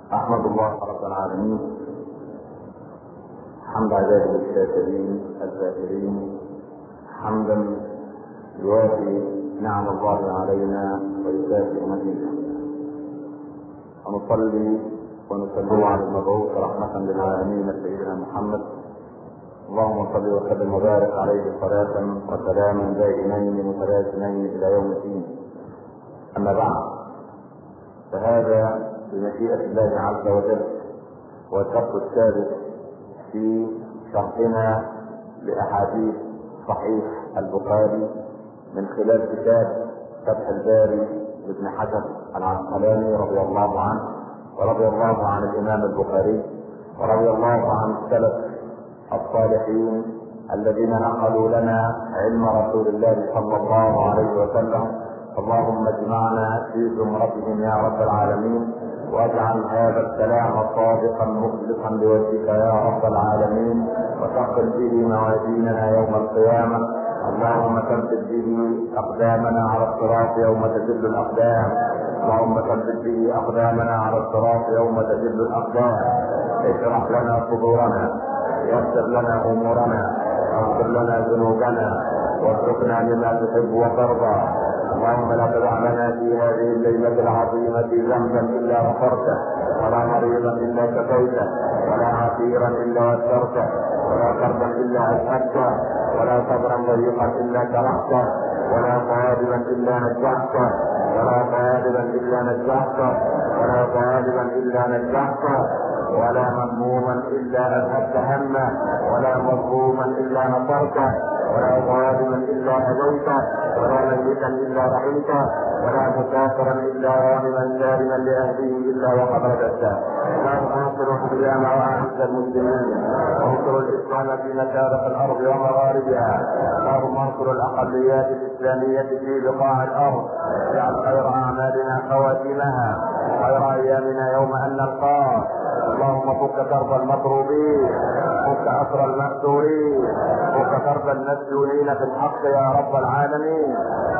أحمد الله رب العالمين حمد عباده الشاكرين الذاكرين حمدا يوافي نعم الله علينا ويكافئ مزيدا ونصلي ونسلم على المبعوث رحمة للعالمين سيدنا محمد اللهم صل وسلم وبارك عليه صلاة وسلاما دائمين متلازمين إلى يوم الدين أما بعد فهذا بمشيئة الله عز وجل هو الشرط الثالث في شرحنا لأحاديث صحيح البخاري من خلال كتاب فتح الباري لابن حجر العسقلاني رضي الله عنه ورضي الله عن الإمام البخاري ورضي الله عن السلف الصالحين الذين نقلوا لنا علم رسول الله صلى الله عليه وسلم اللهم اجمعنا في زمرتهم يا رب العالمين واجعل هذا الكلام صادقا مخلصا لوجهك يا رب العالمين وتقل به موازيننا يوم القيامه اللهم ثبت به اقدامنا على الصراط يوم تزل الاقدام اللهم ثبت به اقدامنا على الصراط يوم تزل الاقدام اشرح لنا صدورنا يسر لنا امورنا واغفر لنا ذنوبنا وارزقنا لما تحب وترضى اللهم لا تدع لنا في هذه الليلة العظيمة ذنبا إلا غفرته ولا مريضا إلا كفيته ولا عسيرا إلا يسرته ولا كربا إلا أسعدته ولا صبرا ضيقا إلا كرهته ولا طالبا إلا نجحته ولا طالبا إلا نجحته ولا طالبا إلا نجحته ولا مهموما الا اذهبت همه ولا مظلوما الا نصرته ولا ظالما الا هديته ولا ميتا الا رحمته ولا مسافرا الا غانما سالما لاهله الا وقد رددته اللهم انصر الاسلام واعز المسلمين وانصر الاسلام في مشارق الارض ومغاربها اللهم انصر الاقليات الاسلاميه في بقاع الارض واجعل خير اعمالنا خواتمها وخير ايامنا يوم ان نلقاه اللهم فك كرب المكروبين فك اسر المأسورين فك كرب المسجونين في الحق يا رب العالمين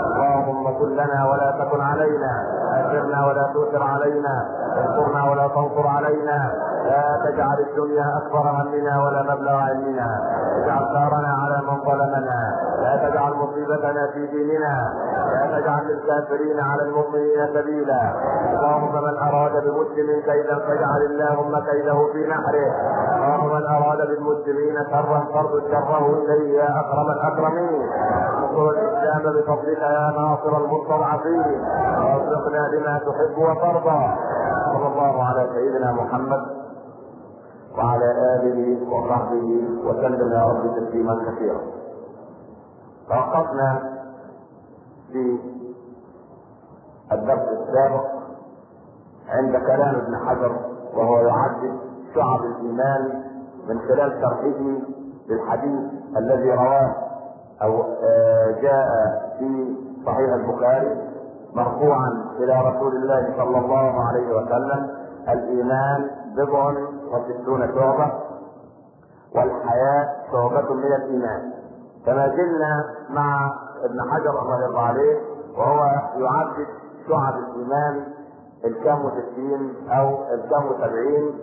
اللهم كن لنا ولا تكن علينا اجرنا ولا تؤثر علينا انصرنا ولا تنصر علينا لا تجعل الدنيا اكبر همنا ولا مبلغ علمنا اجعل ثارنا على من ظلمنا لا تجعل مصيبتنا في ديننا لا تجعل للكافرين على المؤمنين سبيلا اللهم من اراد بمسلم كيدا فاجعل اللهم كيده في نحره اللهم من اراد بالمسلمين شرا فرد شره اليه يا اكرم الاكرمين انصر الاسلام بفضلك يا ناصر المستضعفين وارزقنا بما تحب وترضى صلى الله على سيدنا محمد وعلى اله وصحبه وسلم يا رب تسليما كثيرا توقفنا في الدرس السابق عند كلام ابن حجر وهو يعدد شعب الايمان من خلال شرحه للحديث الذي رواه او جاء في صحيح البخاري مرفوعا الى رسول الله صلى الله عليه وسلم الايمان بضع وستون شعبه والحياة شعبة من الايمان كما زلنا مع ابن حجر رحمه الله عليه وهو يعدد شعب الايمان الكام وستين او الكام وسبعين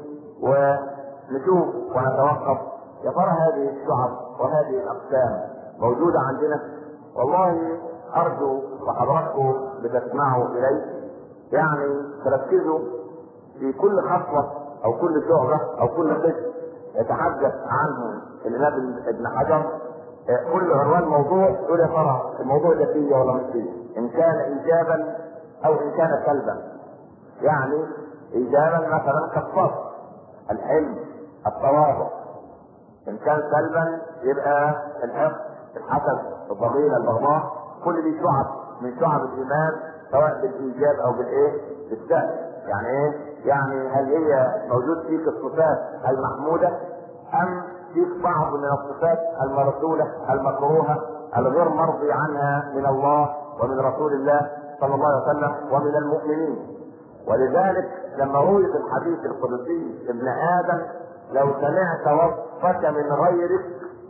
ونشوف ونتوقف يا ترى هذه الشعب وهذه الاقسام موجوده عندنا والله ارجو وحضراتكم بتسمعوا الي يعني تركزوا في كل خطوه او كل شعبه او كل قسم يتحدث عنه الامام ابن حجر كل عنوان موضوع يقول يا ترى الموضوع ده فيه ولا مش فيه ان كان ايجابا او ان كان سلبا يعني ايجابا مثلا كالصبر الحلم التواضع ان كان سلبا يبقى الحقد الحسد الضغينه البغضاء كل دي شعب من شعب الايمان سواء بالايجاب او بالايه بالسلب يعني ايه يعني هل هي موجود فيك الصفات المحموده ام فيك بعض من الصفات المرسوله المكروهه الغير مرضي عنها من الله ومن رسول الله صلى الله عليه وسلم ومن المؤمنين ولذلك لما روي في الحديث القدسي ابن ادم لو سمعت وصفك من غيرك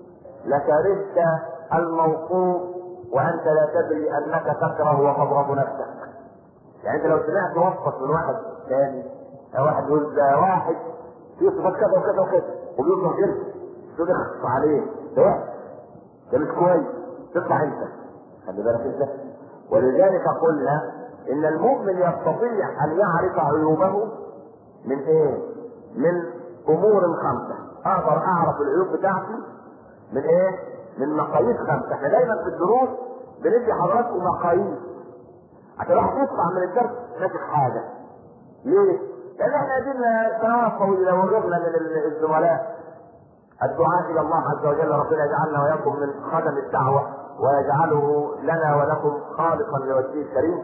لكرهت الموقوف وانت لا تدري انك تكره وتضرب نفسك يعني انت لو سمعت وصفك من واحد ثاني واحد يقول ده واحد فيه صفات كذا وكذا وكذا وبيطلع كده تقول اخص عليه ده وحش ده مش كويس تطلع انت خلي بالك انت ولذلك قلنا ان المؤمن يستطيع ان يعرف عيوبه من ايه؟ من امور خمسه اقدر اعرف العيوب بتاعتي من ايه؟ من مقاييس خمسه احنا دايما في الدروس بندي حضراتكم مقاييس عشان الواحد يطلع من الدرس ماسك حاجه ليه؟ لان احنا قدرنا سنوات طويله وغيرنا من الزملاء الدعاء الى الله عز وجل ربنا يجعلنا واياكم من خدم الدعوه ويجعله لنا ولكم خالقا لوجهه الكريم.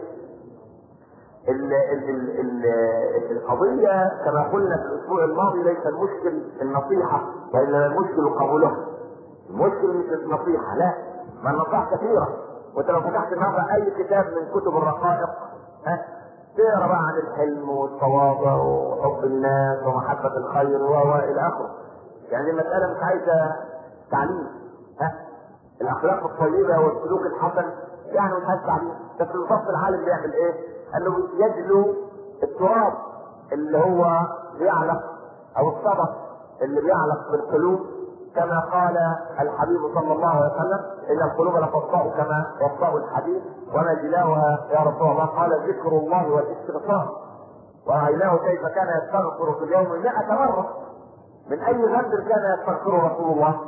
ال ال ال ال القضيه كما قلنا في الاسبوع الماضي ليس المشكل النصيحه وانما المشكل قبولها. المشكل مش النصيحه لا ما النصائح كثيره وانت لو فتحت النهارده اي كتاب من كتب الرقائق ها تقرا بقى عن الحلم والتواضع وحب الناس ومحبه الخير والى اخره. يعني المسألة مش عايزة تعليم ها الأخلاق الطيبة والسلوك الحسن يعني مش عايز تعليم بس الفصل العالم بيعمل إيه؟ أنه يجلو التراب اللي هو بيعلق أو الصدف اللي بيعلق في القلوب كما قال الحبيب صلى الله عليه وسلم إن القلوب لتصدأ كما يصدأ الحديد وما جلاؤها يا رسول الله قال ذكر الله والاستغفار ورأيناه كيف كان يستغفر في اليوم 100 مرة من اي ذنب كان يستغفره رسول الله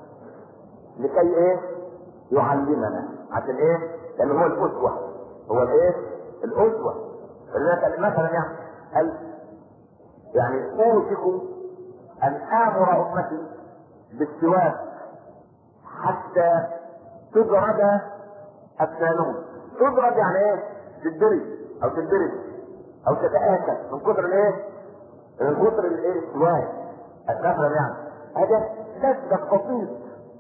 لكي ايه يعلمنا عشان ايه لان هو الاسوة هو الايه الاسوة فلذلك مثلا يعني قال يعني اوشك ان امر امتي بالسواك حتى تجرد اسنانهم تجرد يعني ايه تدرج او تدرج او تتآكل من كثر الايه من كثر الايه السواك مثلا يعني هذا لذة بسيط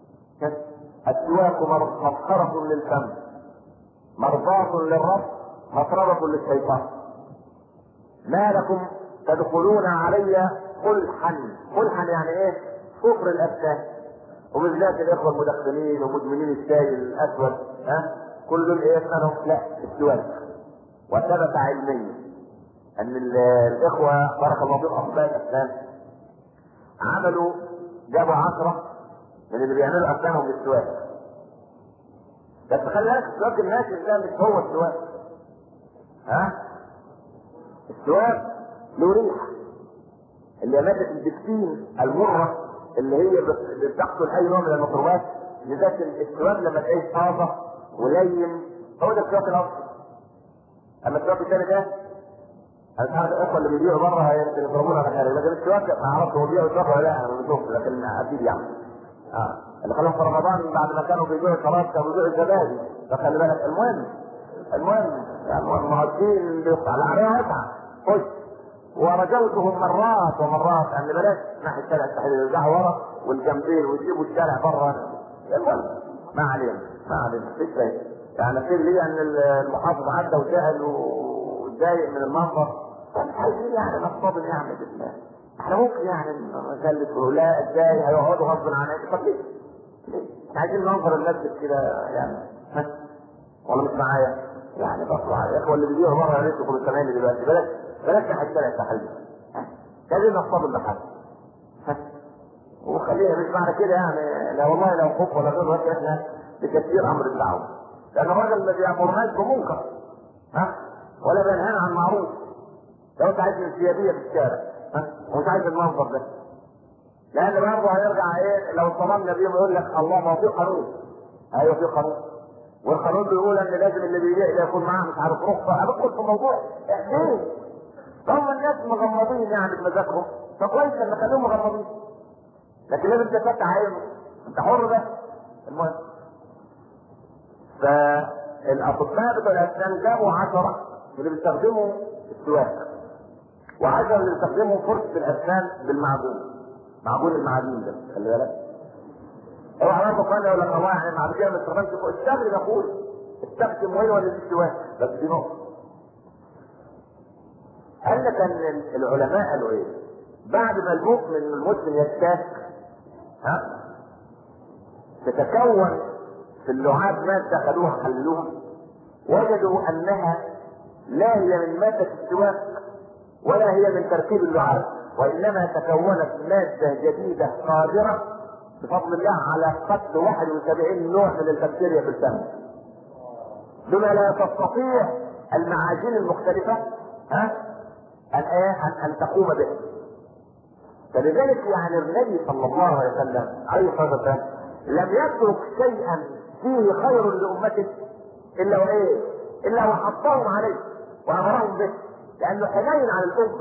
السواك مسخرة للفم مرضاة للرب مطربة للشيطان ما لكم تدخلون علي قلحا قلحا يعني ايه كفر الاسنان وبالذات الاخوه المدخنين ومدمنين الشاي الاسود ها كل دول ايه اسنانهم لا السواك وثبت علميا ان الاخوه بارك الله فيهم اطباء الاسنان عملوا جابوا عشرة من اللي بيعملوا أفلامهم بالسواك بس خلي بالك السواك الناشف ده مش هو السواك ها السواك له ريحة اللي مادة الدكتين المرة اللي هي بتقتل أي نوع من الميكروبات لذلك السواك لما تلاقيه طازة ولين هو ده السواك الأصلي أما السواك الثاني ده انا مش عارف الاخوه اللي بيبيعوا بره يمكن يضربونا على خير لكن السواك ما اعرفش هو بيبيعوا سواك ولا لا انا ما بشوفش لكن اكيد يعني اه اللي خلاهم في رمضان بعد ما كانوا بيبيعوا الشراب كانوا بيبيعوا الزبادي فخلي بالك المهم المهم يعني المعدين بيقطع العربيه واسعه خش ورجوتهم مرات ومرات ان بلاش ناحيه الشارع التحرير يرجعوا ورا والجنبين ويجيبوا الشارع بره المهم ما علينا ما علينا مفيش فايده يعني في لي ان المحافظ عدى وسال واتضايق من المنظر طب عايزين يعني نصطدم يعني بالله احنا ممكن يعني نخلف لا ازاي هيقعدوا غصب عن طب ليه؟ ليه؟ احنا عايزين ننظر المسجد كده يعني ها ولا مش معايا؟ يعني بطلع يا اخوه اللي بيجيبوا بره يا ريت يكونوا سامعيني دلوقتي بلاش بلاش ناحيه الشارع التحرير لازم نصطدم بحد وخليها مش معنى كده يعني لا والله لو خوف ولا غير احنا بكثير امر الدعوه لان الراجل ما بيامرناش بمنكر ها ولا بينهانا عن معروف لو انت عايز انسيابيه في الشارع ها ومش عايز المنظر ده لان برضه هيرجع ايه لو صممنا بيهم يقول لك الله ما هو في قانون ايوه في قانون والقانون بيقول ان لازم اللي بيبيع يكون معاه مش عارف رخصه هندخل في الموضوع ليه؟ هم الناس مغمضين يعني بمزاجهم فكويس لما خليهم مغمضين لكن لازم تفتح عينه انت حر بس المهم فالاطباء بتوع الاسنان جابوا عشرة اللي بيستخدموا السواك وعشرة اللي بيستخدموا فرشة الاسنان بالمعجون معجون المعادين ده خلي بالك اوعى برضه قال يقول لك الله يعني بعد كده ما استخدمش فوق استخدم يقول استخدم وهي ولا السواك بس دي نقطة قال لك ان العلماء قالوا ايه؟ بعد ما المؤمن المسلم يستاك ها تتكون في اللعاب مادة خدوها حللوها وجدوا انها لا هي من مادة السواك ولا هي من تركيب اللعاب وانما تكونت ماده جديده قادره بفضل الله على قتل 71 نوع من البكتيريا في الدم بما لا تستطيع المعاجين المختلفه ها ان ايه ان, أن تقوم به فلذلك يعني النبي صلى الله عليه وسلم عليه الصلاه والسلام لم يترك شيئا فيه خير لامته الا وايه؟ الا وحطهم عليه وامرهم به لانه حنين على الامه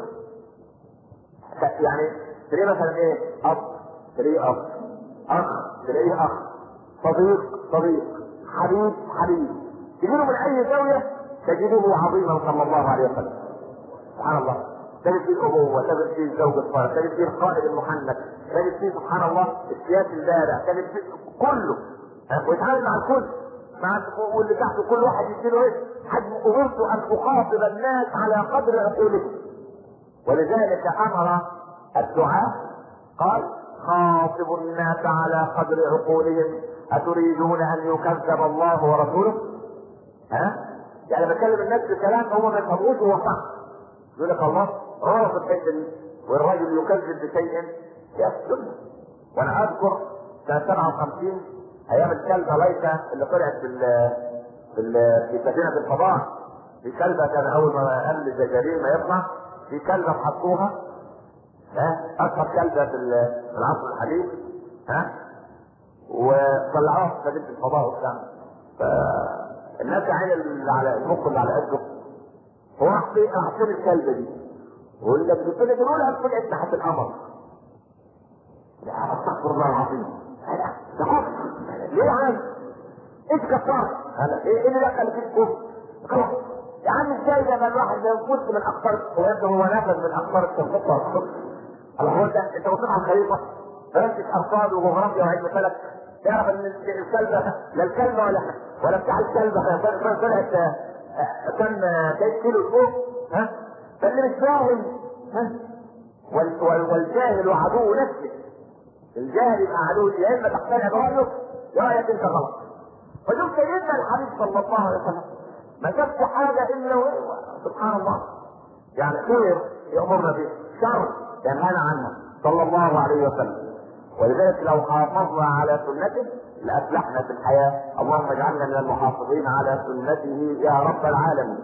يعني تلاقيه مثلا ايه؟ اب تلاقيه اب اخ تلاقيه اخ صديق صديق حبيب حبيب تجيله من اي زاويه تجده عظيما صلى الله عليه وسلم سبحان الله تجد فيه الابوه تجد فيه الزوج الصالح تجد فيه القائد المحنك تجد فيه سبحان الله السياسي البارع تجد فيه كله ويتعامل مع الكل مع واللي تحته كل واحد يديله ايه حجم امرت ان اخاطب الناس على قدر عقولهم ولذلك امر الدعاء قال خاطبوا الناس على قدر عقولهم اتريدون ان يكذب الله ورسوله ها يعني بكلم الناس بكلام هم ما يفهموش هو صح يقول لك الله غلط الحته دي والراجل يكذب بشيء يسلم وانا اذكر سنه 57 ايام الكلبه ليس اللي طلعت في ال في ال في سفينه الفضاء في كلبه كان اول ما قال الجزائريين ما يطلع في كلبه حطوها ها اشهر كلبه في العصر الحديث ها وطلعوها في سفينه الفضاء وبتاع فالناس يعني اللي على المخ اللي على قده هو اعطيني الكلبه دي ويقول لك بتقول لك طلعت تحت القمر يا استغفر الله العظيم ده كفر ليه يا عم؟ ايش كفار؟ هلا ايه اللي دخل فيك كفر؟ خلاص يا عم ازاي ده الواحد يموت من اقطار ويبدو هو نفذ من اقطار التنفيذ والحكم الله هو انت انت وصلت على الخريطه درست ارصاد وجغرافيا وعلم فلك تعرف ان الكلبه لا الكلبه ولا ولا بتاع الكلبه طلعت كم كيف كيلو فوق ها فاللي مش فاهم ها والجاهل عدو نفسه الجاهل يبقى عدو يا اما تقتنع برأيه يا رايك انت غلط فشوف سيدنا الحبيب صلى الله عليه وسلم ما جابش حاجه الا سبحان الله يعني خير يامرنا به شر ينهانا عنها صلى الله عليه وسلم ولذلك لو حافظنا على سنته لافلحنا في الحياه اللهم اجعلنا من المحافظين على سنته يا رب العالمين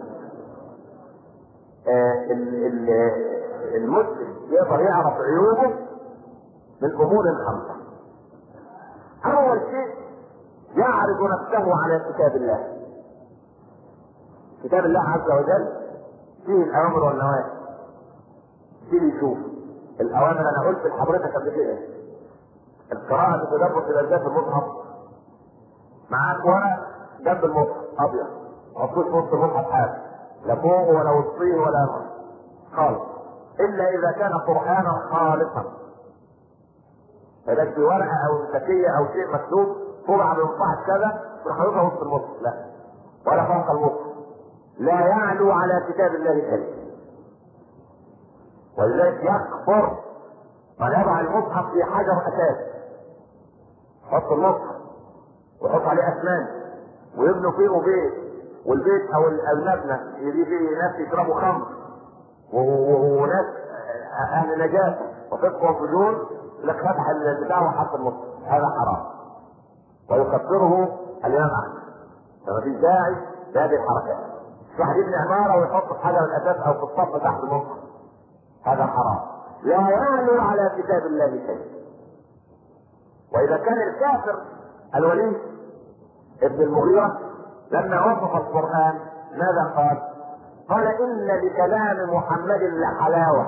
آه المسلم يقدر يعرف عيوبه من امور خمسه اول شيء يعرض نفسه على كتاب الله كتاب الله عز وجل فيه الاوامر والنواهي فيه يشوف الاوامر انا قلت لحضرتك قبل كده القراءة تتدبر في الأجزاء في المصحف معاك ورق جنب المصحف أبيض مفروض في وسط المصحف حاجة لا فوق ولا وسطيه ولا خالص إلا إذا كان قرآنا خالصا فده في ورقة أو سكية أو شيء مكتوب طبع من مصحف كذا تروح حاططها وسط المصحف لا ولا فوق المصحف لا يعلو على كتاب الله كلمة ولذلك يكفر من يضع المصحف في حجر اساس حط المصحف ويحط عليه اسنان ويبنوا فيه بيت والبيت او المبنى يجي فيه ناس يشربوا خمر وناس اهل نجاة وفقه وفجور لك فتح البتاع وحط المصحف هذا حرام ويكفره الامام احمد فما فيش داعي لهذه الحركات واحد يبني عماره ويحط في حجر الاساس او في الصف تحت المصحف هذا حرام لا يعلو على كتاب الله شيء واذا كان الكافر الولي ابن المغيرة لما وصف القرآن ماذا قال؟ قال إن لكلام محمد لحلاوة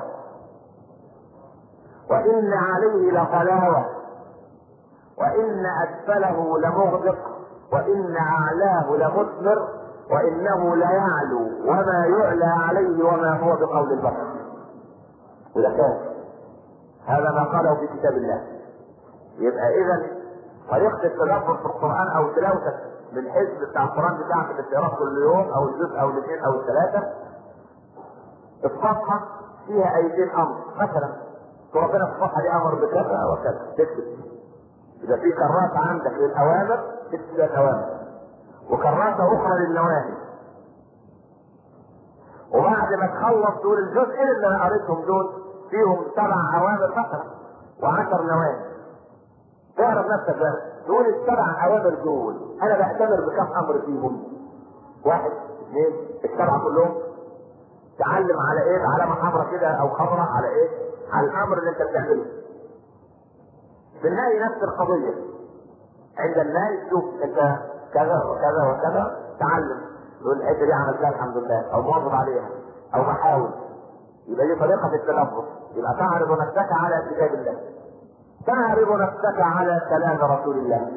وإن عليه لطلاوة وإن أسفله لمغدق وإن أعلاه لمثمر وإنه ليعلو وما يعلى عليه وما هو بقول البشر وده كان هذا ما قاله في كتاب الله يبقى اذا طريقة التدبر في القرآن او تلاوتك للحزب بتاع القرآن بتاعك اللي بتقراه كل يوم او الجزء او الاثنين او الثلاثة الصفحة فيها ايتين امر مثلا ربنا في الصفحة دي امر بكذا وكذا تكتب اذا في كرات عندك للاوامر تكتب الاوامر وكرات اخرى للنواهي وبعد بعد ما تخلص تقول الجزئين اللي انا قريتهم دول فيهم سبع اوامر مثلا وعشر نواهي تعرف نفسك بقى تقول السبع اوامر دول انا بعتبر بكم امر فيهم واحد اثنين السبعه كلهم تعلم على ايه علامه حمراء كده او خضراء على ايه على الامر اللي انت بتعمله في النهاية نفس القضية عند النهاية تشوف انت كذا وكذا وكذا تعلم تقول الحته دي عملتها الحمد لله او مواظب عليها او بحاول يبقى دي طريقة في التلفظ يبقى تعرض نفسك على كتاب الله تعرض نفسك على كلام رسول الله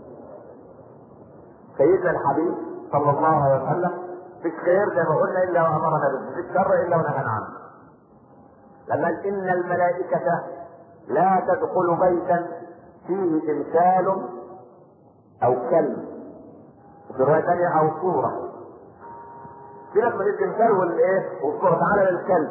سيدنا الحبيب صلى الله عليه وسلم في الخير زي ما قلنا الا وامرنا به في الشر الا ونهانا عنه لما قال ان الملائكة لا تدخل بيتا فيه تمثال او كلب وفي رواية ثانية او صورة في ناس من التمثال والايه والصورة تعالى للكلب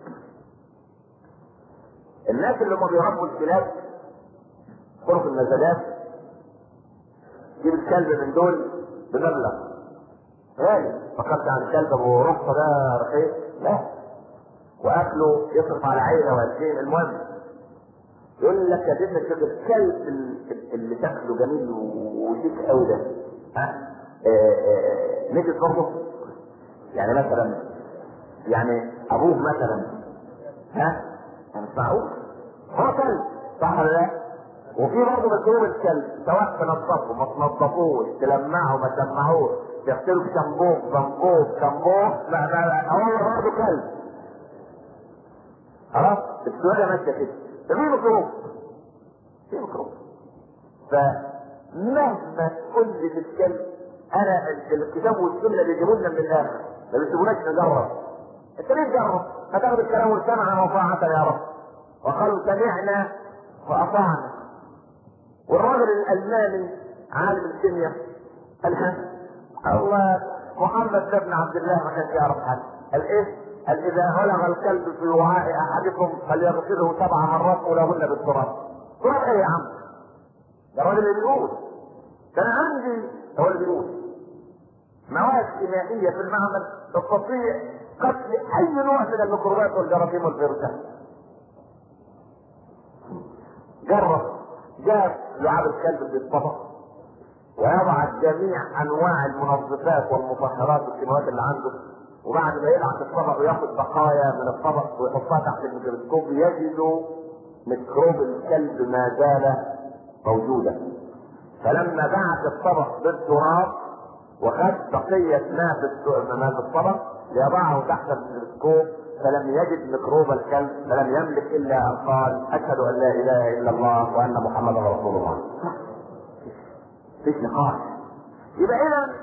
الناس اللي هم بيربوا الكلاب غرف النزلات جيب الكلب من دول بمبلغ غالي فكرت عن الكلب ابو رخصة ده رخيص لا واكله يصرف على عيله وعشرين المهم يقول لك يا ابن كده الكلب اللي شكله جميل وشيك قوي ده ها نجد برضه يعني مثلا يعني ابوه مثلا ها مش معقول هو كلب صح ولا لا؟ وفي برضه مكروه الكلب سواء تنظفه ما تنظفوش تلمعه ما تلمعوش تغسله بشامبوه بشامبوه شامبوه لا لا لا هو برضه كلب خلاص السؤال ماشيه كده ده في مكروه في مكروه فمهما تقول لي في الكلب انا الكتاب والسنه بيجيبوا لنا من الاخر ما بيسيبوناش نجرب انت ليه تجرب؟ هتاخد الكلام والسمع وطاعة يا رب وقالوا سمعنا واطعنا والراجل الالماني عالم الكيمياء قال ها الله محمد بن عبد الله ما كانش يعرف حاجه قال ايه؟ قال اذا ولغ الكلب في وعاء احدكم فليغسله سبع مرات ولهن بالتراب. تراب ايه يا عم؟ ده الراجل اللي بيقول كان عندي هو اللي بيقول مواد كيميائيه في المعمل تستطيع قتل اي نوع من الميكروبات والجراثيم والفيروسات. جرب جاب لعاب الكلب في الطبق ويضع جميع انواع المنظفات والمطهرات والكيماويات اللي عنده وبعد ما يلعب الطبق وياخد بقايا من الطبق ويحطها تحت الميكروسكوب يجد ميكروب الكلب ما زال موجودا فلما بعت الطبق بالتراب وخد بقية ما في ما في الطبق ليضعه تحت الميكروسكوب فلم يجد ميكروب الكلب فلم يملك الا ان قال اشهد ان لا اله الا الله وان محمدا رسول الله. فيش نقاش. يبقى اذا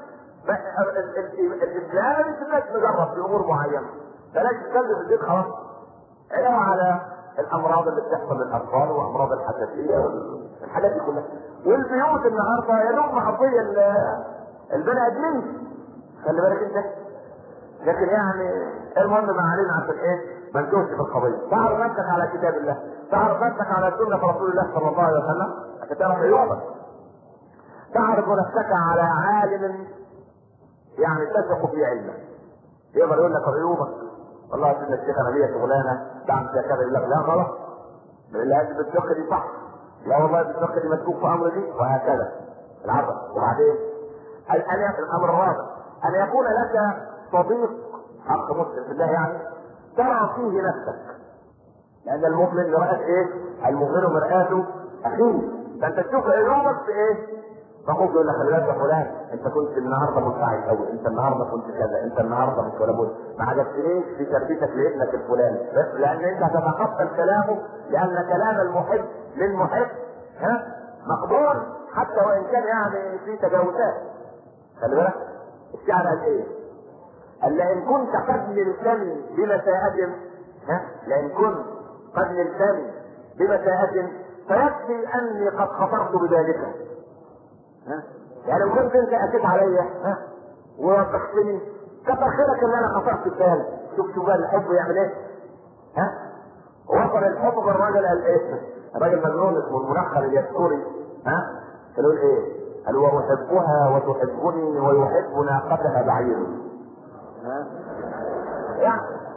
الاسلام مش الناس نجرب في امور معينه بلاش تتكلم في البيت خلاص ايه على الامراض اللي بتحصل للاطفال وامراض الحساسيه والحاجات دي كلها والبيوت النهارده يا دوب محظيه البني ادمين خلي بالك انت لكن يعني المهم ما علينا عشان ايه ما نتوهش في القضيه تعرف نفسك على كتاب الله تعرف نفسك على سنه رسول الله صلى الله عليه وسلم عشان تعرف عيوبك تعرف نفسك على عالم يعني تثق في علمه يقدر يقول لك عيوبك والله يا سيدنا الشيخ انا ليا شغلانه بعمل فيها كذا يقول لك لا غلط لا هذه الفقه دي صح لا والله الفقه دي مسبوق في امر دي وهكذا العبث وبعدين ان الامر الرابع ان يكون لك صديق حق مسلم في الله يعني ترى فيه نفسك لان المؤمن مرآة ايه؟ المؤمن مرآته اخيه فانت تشوف عيوبك في ايه؟ فاخوك يقول لك خلي بالك يا فلان انت كنت النهارده منفعل قوي انت النهارده كنت كذا انت النهارده مش ولا بد ما عجبتنيش في تربيتك لابنك الفلاني بس لان انت هتتقبل كلامه لان كلام المحب للمحب ها مقبول حتى وان كان يعني في تجاوزات خلي بالك الشعر قال ايه؟ قال لئن كنت قد نلتني بمساءة ها لئن كنت قد نلتني بمساءة فيكفي اني قد خطرت بذلك ها يعني لو كنت انت اتيت عليا ها ووضحتني كتر خيرك ان انا خطرت الثاني شوف شوف بقى الحب يعمل ايه ها وصل الحب بالراجل قال ايه الراجل مجنون اسمه المنخل اليسكوري ها قالوا ايه قال واحبها وتحبني ويحب ناقتها بعير ها يعني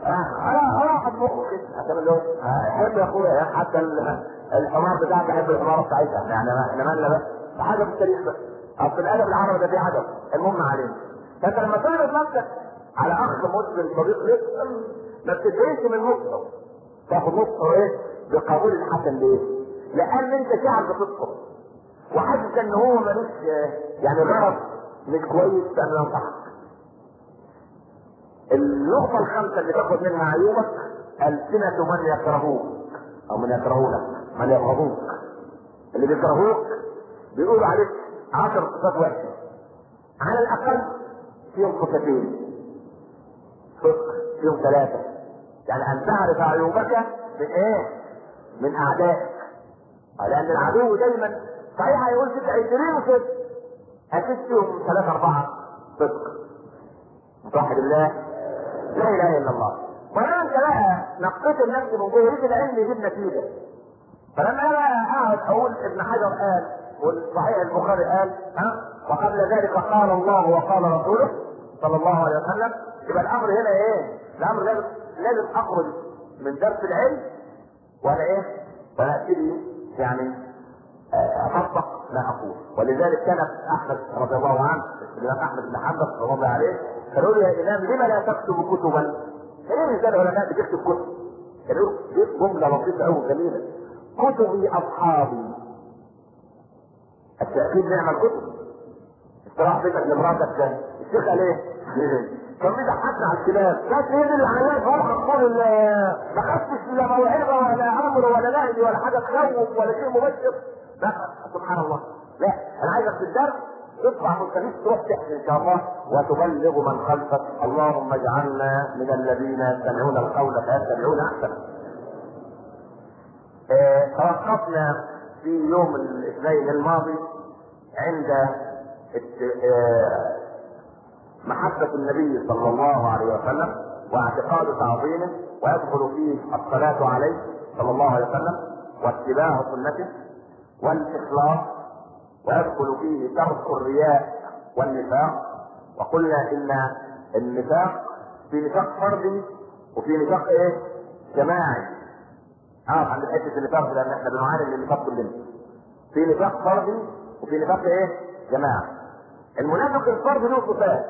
انا راح اطبخه كده هتعمل له حب يا اخويا حتى الحمار بتاعك يحب الحمار بتاعتها يعني احنا مالنا بقى حاجه في التاريخ بقى اصل الادب العربي ده فيه عدد المهم علينا فانت لما تعرض نفسك على اخ مسلم صديق لك ما بتدعيش من نصه تاخد نصه ايه بقبول الحسن ليه؟ لان انت شاعر بصدقه وحاسس ان هو ملوش يعني غرض مش كويس فانا ينصحك النقطة الخامسة اللي تاخد منها عيوبك ألسنة من يكرهوك أو من يكرهونك من يبغضوك اللي بيكرهوك بيقولوا عليك عشر صفات وحشة على الأقل فيهم صفتين صدق فيهم ثلاثة يعني أن تعرف عيوبك من إيه؟ من أعدائك لأن العدو دايما صحيح هيقول فيك 20 صدق أكيد فيهم ثلاثة أربعة صدق توحد الله لا اله الا الله ولما انت بقى نقيت النفس من جوه يجي العلم يجيب نتيجه فلما انا اقعد اقول ابن حجر قال والصحيح البخاري قال ها وقبل ذلك قال الله وقال رسوله صلى الله عليه وسلم يبقى الامر هنا ايه؟ الامر لازم لازم اخرج من درس العلم وانا ايه؟ وانا ابتدي يعني اطبق ما اقول ولذلك كان احمد رضي الله عنه الامام احمد بن حنبل رضي الله عليه قالوا لي يا امام لما لا تكتب كتبا؟ كان مثال العلماء بتكتب كتب قالوا جمله لطيفه قوي جميله كتبي اصحابي التاكيد نعمل كتب استراح بيتك لمراتك الشيخ قال ايه؟ كان بيضحكنا على الكلاب كانت هي اللي عيال فرحة تقول ما خدتش لا موعظة ولا امر ولا نهي ولا حاجة تخوف ولا شيء مبشر لا سبحان الله لا انا عايزك في الدرس تطلع من الخميس تروح تحكي ان شاء الله وتبلغ من خلفك اللهم اجعلنا من الذين يستمعون القول فيتبعون احسنه. اه توقفنا في يوم الاثنين الماضي عند اه محبة النبي صلى الله عليه وسلم واعتقاد تعظيمه ويدخل فيه الصلاة عليه صلى الله عليه وسلم واتباع سنته والإخلاص ويدخل فيه ترك الرياء والنفاق وقلنا ان النفاق في نفاق فردي وفي نفاق ايه؟ جماعي. اه عند حته النفاق لان احنا بنعاني من النفاق كلنا. في نفاق فردي وفي نفاق ايه؟ جماعي. المنافق الفردي له صفات.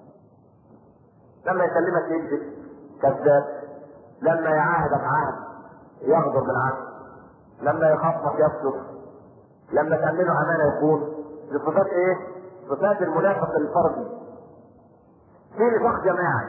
لما يكلمك يكذب كذاب لما يعاهدك عهد يغدر بالعهد لما يخاطبك يصدق لما تأمنه أمانة يكون دي صفات إيه؟ صفات المنافق الفردي. في نفاق جماعي.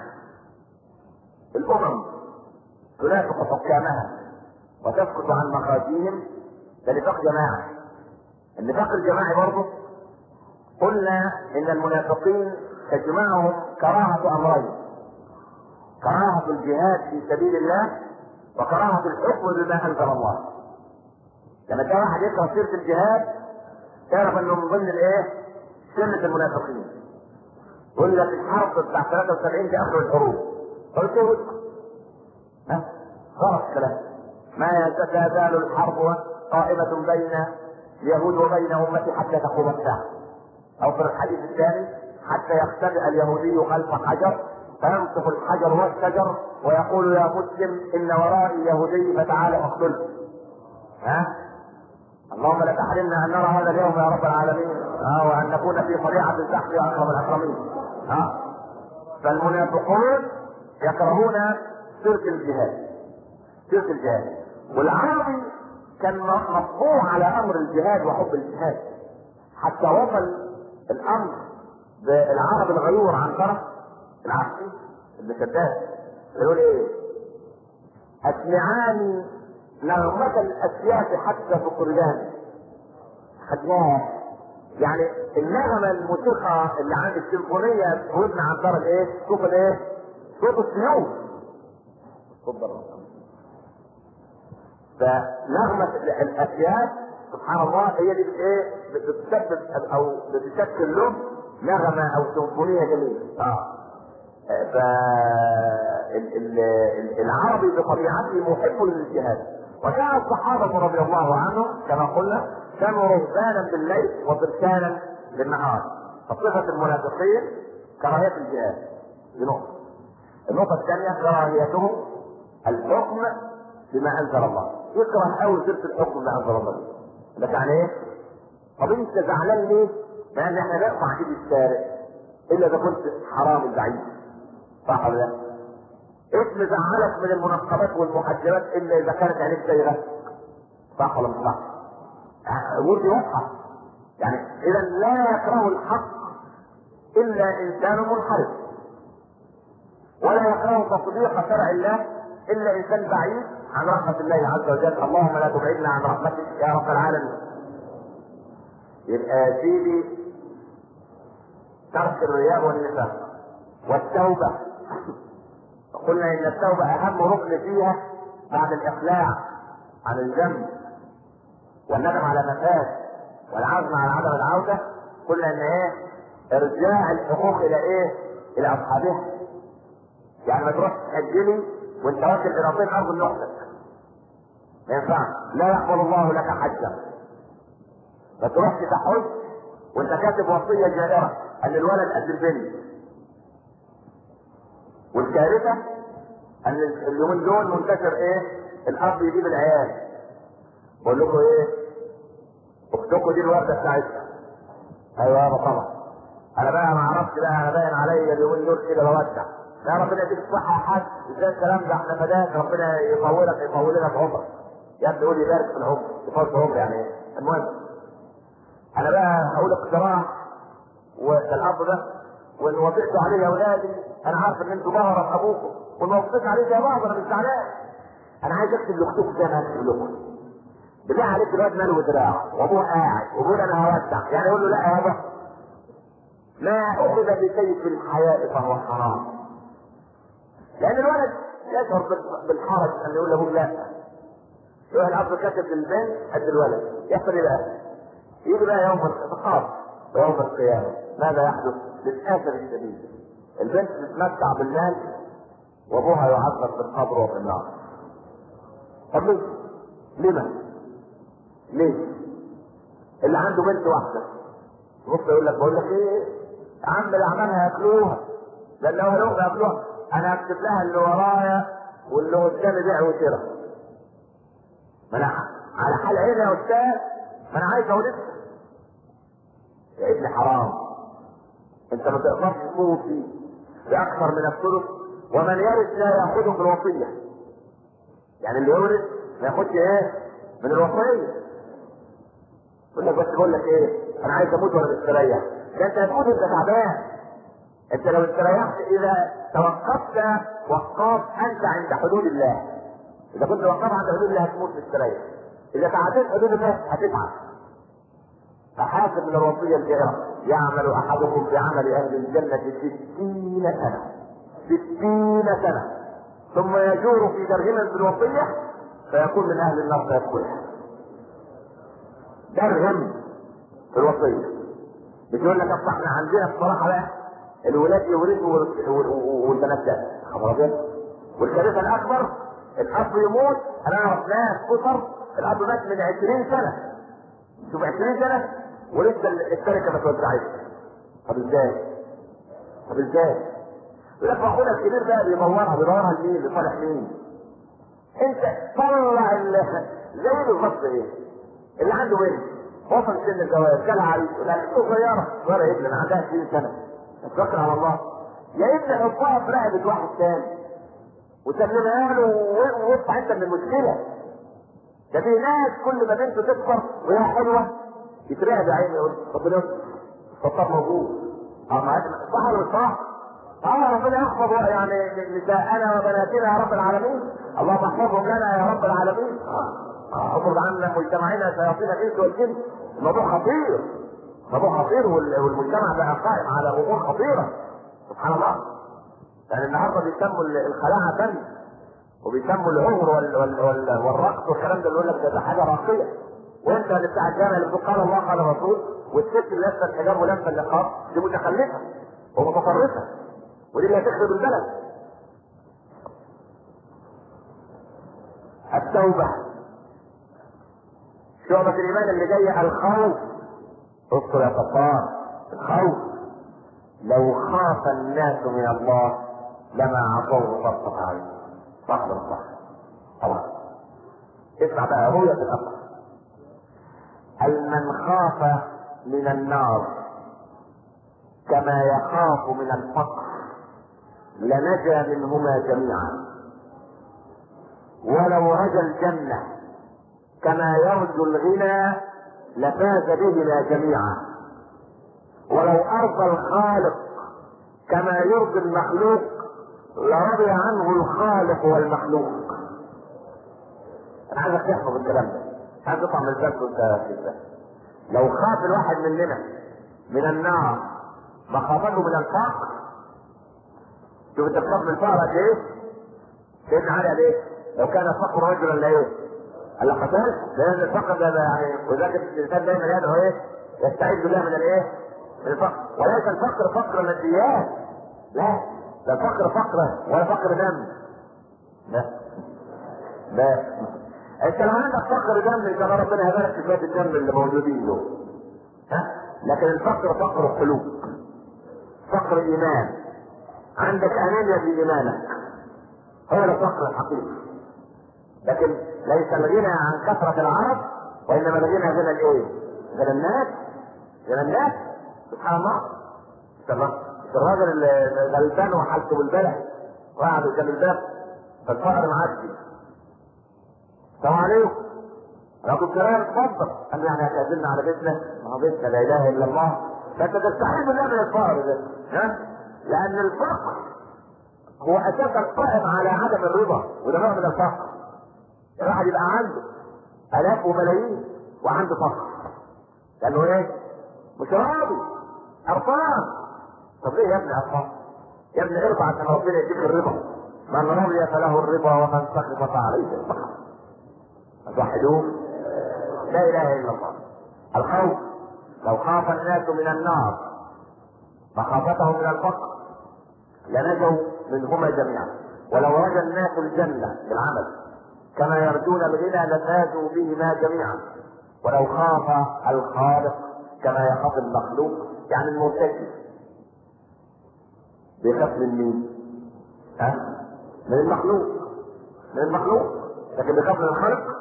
الأمم تنافق حكامها وتسكت عن مخازيهم ده نفاق جماعي. النفاق الجماعي برضه قلنا إن المنافقين تجمعهم كراهة أمرين. كراهة الجهاد في سبيل الله وكراهة الحكم بما أنزل الله. لما كان واحد يقرا سيره الجهاد تعرف انه من ضمن الايه؟ سنه المنافقين. يقول لك الحرب بتاع 73 دي اخر الحروب. قلت له ها؟ غلط الكلام. ما تزال الحرب قائمة بين اليهود وبين أمتي حتى تقوم الساعة. أو في الحديث الثاني حتى يختبئ اليهودي خلف حجر فينصف الحجر والشجر ويقول يا مسلم إن ورائي يهودي فتعال اقتله. ها؟ اللهم لا تحرمنا ان نرى هذا اليوم يا رب العالمين اه وان نكون في طليعه البحر يا اكرم الاكرمين اه فالمنافقون يكرهون سيره الجهاد سيره الجهاد والعربي كان مطبوع على امر الجهاد وحب الجهاد حتى وصل الامر بالعرب الغيور عن طرف العبسي ابن شداد يقول ايه؟ اسمعاني نغمة الأسياف حتى فقدان خدناها يعني النغمة الموسيقى اللي عند السيمفونية ودن عن طرف ايه؟ صوت الايه؟ صوت السيوف صوت فنغمة الأسياف سبحان الله هي دي ايه؟ بتسبب أو بتشكل له نغمة أو سيمفونية جميلة اه فالعربي بطبيعته محب للجهاد وكان الصحابة رضي الله عنهم كما قلنا كانوا رهبانا بالليل وفرسانا بالنهار فصفة المنافقين كراهية الجهاد دي نقطة النقطة الثانية كراهيته الحكم بما أنزل الله يكره أول سيرة الحكم بما أنزل الله لك يعني إيه؟ طب أنت زعلان ليه؟ لأن إحنا نقطع إيد السارق إلا إذا كنت حرام بعيد صح ولا لا؟ اسم زعلك من المنقبات والمحجبات إلا إذا كانت عينيك سيئة صح ولا مش صح؟ ودي واضحة يعني إذا لا يكره الحق إلا إنسان منحرف ولا يكره تطبيق شرع الله إلا إنسان بعيد عن رحمة الله عز وجل اللهم لا تبعدنا عن رحمتك يا رب العالمين يبقى يا سيدي ترك الرياء والنفاق والتوبة قلنا إن التوبة أهم ركن فيها بعد الإقلاع عن الذنب والندم على ما فات والعزم على عدم العودة قلنا إن إيه إرجاع الحقوق إلى إيه؟ إلى أصحابها يعني ما تروح تأجلي وأنت واكل قراطين أرض لوحدك ما ينفعش لا يقبل الله لك حجا ما تروحش تحج وانت كاتب وصيه جائره ان الولد قد البنت والكارثه ان اليومين دول منتشر ايه الاب يجيب العيال بقول لكم ايه اختكم دي الورده بتاعتها ايوه يابا طبعا انا بقى ما اعرفش بقى انا باين عليا اليومين دول كده بودع يا ربنا يديك الصحة يا حاج ازاي الكلام ده احنا فداك ربنا يطولك يطول لك عمرك يا ابني قول يبارك في العمر يطول في العمر يعني ايه المهم انا بقى هقول اقتراح والاب ده وان وافقتوا عليه يا اولادي انا عارف ان انتوا ظهر في ابوكم وان وافقت عليه يا بعض انا مش زعلان انا عايز اكتب لاختكم زي ما هكتب لكم بالله عليك الواد ماله ودراعه وابوه قاعد وبيقول انا هودع يعني يقول له لا يا بابا ما اخذ بسيف الحياء فهو حرام لان الولد يشعر بالحرج ان يقول لابوه لا يروح الاب كاتب للبنت قد الولد يحصل ايه بقى؟ يجي بقى يوم الخطاب ويوم القيامة ماذا يحدث؟ للأسف الشديد البنت تتمتع بالمال وابوها يعذب في القبر وفي النار طب ليه؟ لما؟ ليه؟ اللي عنده بنت واحدة بص يقول لك بقول لك ايه؟ يا عم اللي عملها ياكلوها لان لو لو ياكلوها انا اكتب لها اللي ورايا واللي قدامي بيع وشراء ما انا على حال عيني يا استاذ ما انا عايز اولدها يا ابني حرام انت ما تقدرش توصي باكثر من الثلث ومن يرث لا ياخذه بالوصيه يعني اللي يورث ما ياخدش ايه من الوصيه يقول لك بس بقول لك ايه انا عايز اموت وانا مستريح ده انت هتموت انت تعبان انت لو استريحت اذا توقفت وقاف انت عند حدود الله اذا كنت وقفت عند حدود الله هتموت مستريح اذا تعديت حدود الله هتتعب فحاسب من الوصيه الجائره يعمل احدكم بعمل اهل الجنه ستين سنه ستين سنه ثم يجور في درهم بالوصيه فيكون من اهل النار فيدخلها درهم في الوصيه بتقول لك اصل احنا عندنا بصراحه بقى الولاد يورثوا والبنات لا خبر ابيض والكارثه الاكبر الاب يموت انا اعرف ناس اسر الاب مات من 20 سنه شوف 20 سنه ولسه الشركه ما توزعتش طب ازاي؟ طب ازاي؟ يقول لك اخونا الكبير ده بيدورها بيدورها لمين؟ لصالح مين؟ انت طلع ال- زي بالظبط ايه؟ اللي عنده بنت وصل سن الجواز جالها عريس لا صغيره صغيره يا ابني انا عندها 20 سنه اتوكل على الله يا ابني حطها في رقبه واحد تاني وسلمها له و- واطلع انت من المشكله ده في ناس كل ما بنته تكبر وهي حلوه يترعب يا عيني يقول ربنا يستر الخطاب موجود اه ما صح ولا مش صح؟ اه ربنا يحفظ يعني نساءنا وبناتنا يا رب العالمين اللهم احفظهم لنا يا رب العالمين اه اخرج عنا مجتمعنا شياطين الانس والجن الموضوع خطير موضوع خطير وال- والمجتمع بقى قائم على امور خطيره سبحان الله يعني النهارده بيسموا ال- الخلاعه فن وبيسموا العمر وال وال وال والرقص والكلام ده بيقول لك ده حاجه راقيه وانت اللي بتاع الجامع اللي بتقول قال الله قال الرسول والست اللي لابسه الحجاب ولابسه النقاب دي متخلفه ومتطرفه ودي اللي هتخرب البلد التوبه شعبة الإيمان اللي جاية الخوف اذكر يا كفار الخوف لو خاف الناس من الله لما عطوه فرصة عين صح صح طبعا اسمع بقى رؤية الأثر المن خاف من النار كما يخاف من الفقر لنجا منهما جميعا ولو رجا الجنة كما يرجو الغنى لفاز بهما جميعا ولو أرضى الخالق كما يرضي المخلوق لرضي عنه الخالق والمخلوق انا عايزك تحفظ الكلام ده عايز تطلع من الباب وانت كده لو خاف الواحد مننا من النار مخافته من الفقر شوف انت بتخاف من الفقر قد ايه؟ سيدنا علي قال ايه؟ لو كان الفقر رجلا لايه؟ قال لك قتل لان الفقر ده يعني وذلك الانسان دايما يدعو ايه؟ يستعيذ بالله من الايه؟ من الفقر وليس الفقر فقر الماديات لا ده الفقر فقر ولا فقر دم لا لا انت لو عندك فقر دم ان شاء الله ربنا هيبارك في شويه الدم اللي موجودين دول ها لكن الفقر فقر قلوب فقر ايمان عندك انانيه في ايمانك هو ده الفقر الحقيقي لكن ليس الغنى عن كثره العرب وانما الغنى غنى الايه؟ غنى الناس غنى الناس سبحان الله سبحان الله الراجل اللي غلبان وحالته بالبلح وقعد قدام الباب فالفقر معدي السلام عليكم انا كنت كلام اتفضل قال يعني هتعزلنا على بيتنا ما هو بيتنا لا اله الا الله فانت تستحيل بالله من الفقر ده ها لان الفقر هو اساس القائم على عدم الرضا وده نوع من الفقر الواحد يبقى عنده الاف وملايين وعنده فقر لانه ايه مش راضي قرفان طب ليه يا ابني قرفان يا ابني ارضى عشان ربنا يديك الرضا من رضي فله الرضا ومن سخط فعليه الفقر توحدوه لا اله الا الله الخوف لو خاف الناس من النار مخافتهم من الفقر لنجوا منهما جميعا ولو رجا الناس الجنه بالعمل كما يرجون الغنى لفازوا بهما جميعا ولو خاف الخالق كما يخاف المخلوق يعني المرتكب بيخاف من مين؟ ها؟ من المخلوق من المخلوق لكن بيخاف من الخالق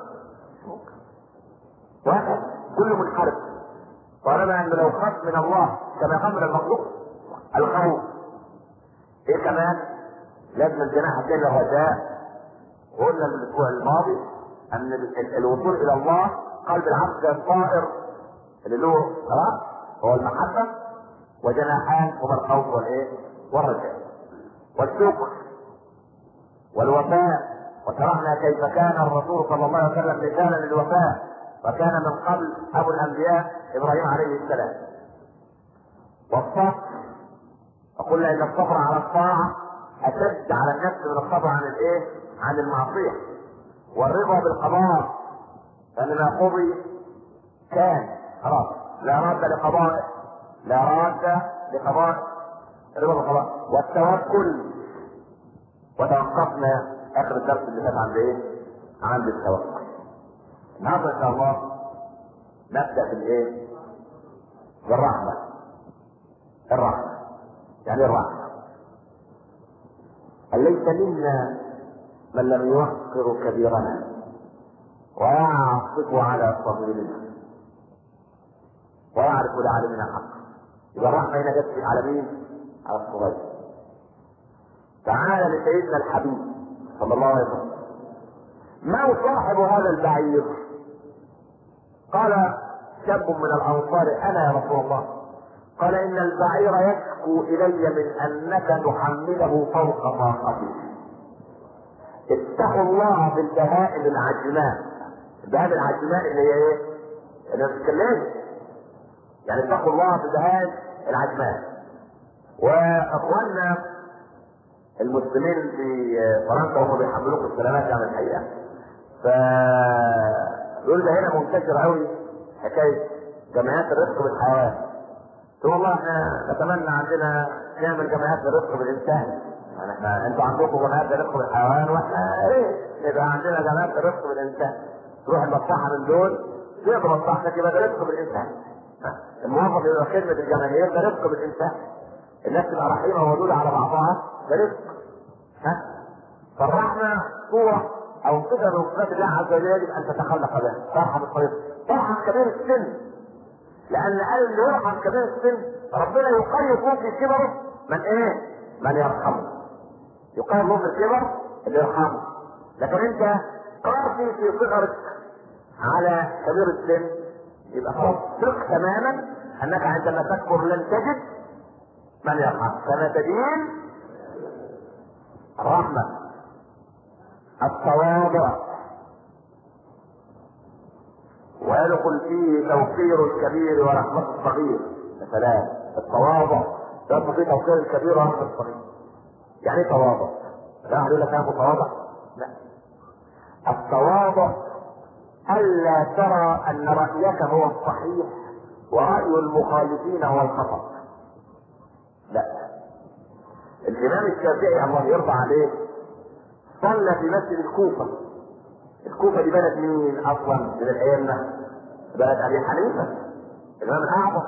واحد كله منحرف طالما انه لو خاف من الله كما يخاف من المخلوق الخوف ايه كمان لازم الجناح الثاني الرجاء وقلنا من الاسبوع الماضي ان الوصول الى الله قلب العبد الطائر اللي له خلاص هو المحبه وجناحان هما الخوف والايه؟ والرجاء والشكر والوفاء وشرحنا كيف كان الرسول صلى الله عليه وسلم مثالا للوفاء وكان من قبل ابو الانبياء ابراهيم عليه السلام والصبر وقلنا ان الصبر على الطاعه اشد على النفس من الصبر عن الايه؟ عن المعصيه والرضا بالقضاء فان ما قضي كان خلاص لا راد لقضائه لا راد لقضائه رضا بالقضاء والتوكل وتوقفنا اخر الدرس اللي فات عند ايه؟ عند التوكل النهارده ان شاء الله نبدا بالايه؟ بالرحمه الرحمه يعني الرحمه ليس منا من لم يوقر كبيرنا ويعطف على صغيرنا ويعرف لعالمنا حقا يبقى الرحمه هنا جت على مين؟ على الصغير تعالى لسيدنا الحبيب صلى الله عليه وسلم ما صاحب هذا البعير قال شاب من الانصار انا يا رسول الله قال ان البعير يشكو الي من انك تحمله فوق طاقته اتقوا الله بالبهائم العجماء البهائم العجماء اللي هي ايه؟ اللي ما بتتكلمش يعني اتقوا الله بالبهائم العجماء واخواننا المسلمين في فرنسا وهم بيحملوكم السلامات يعني الحقيقه ف يقول ده هنا منتشر قوي حكايه جمعيات الرفق بالحيوان تقول والله احنا نتمنى عندنا نعمل جمعيات للرفق بالانسان يعني احنا انتوا عندكم جمعيات للرفق بالحيوان واحنا ايه يبقى عندنا جمعيات للرفق بالانسان تروح المصلحه من دول تقضي مصلحتك يبقى ده رفق بالانسان الموظف يبقى خدمه الجماهير ده رفق بالانسان الناس تبقى رحيمه وودوده على بعضها ده رزق ها فالرحمة صورة أو صفة من صفات الله عز وجل يجب أن تتخلق بها ترحم الصغير ترحم كبير السن لأن قال اللي يرحم كبير السن ربنا يقيد في كبره من إيه؟ من يرحمه يقيد في الكبر اللي يرحمه لكن أنت قاسي في صغرك على كبير السن يبقى خلاص ثق تماما أنك عندما تكبر لن تجد من يرحم كما تدين الرحمة التواضع ويدخل فيه توقير الكبير ورحمة الصغير يا سلام التواضع يدخل فيه توقير الكبير ورحمة الصغير يعني ايه تواضع؟ لا أحد يقول لك أنا متواضع لا التواضع ألا ترى أن رأيك هو الصحيح ورأي المخالفين هو الخطأ لا الإمام الشافعي الله يرضى عليه صلى في مسجد الكوفة الكوفة دي بلد مين أصلا من الأئمة؟ بلد أبي حنيفة الإمام الأعظم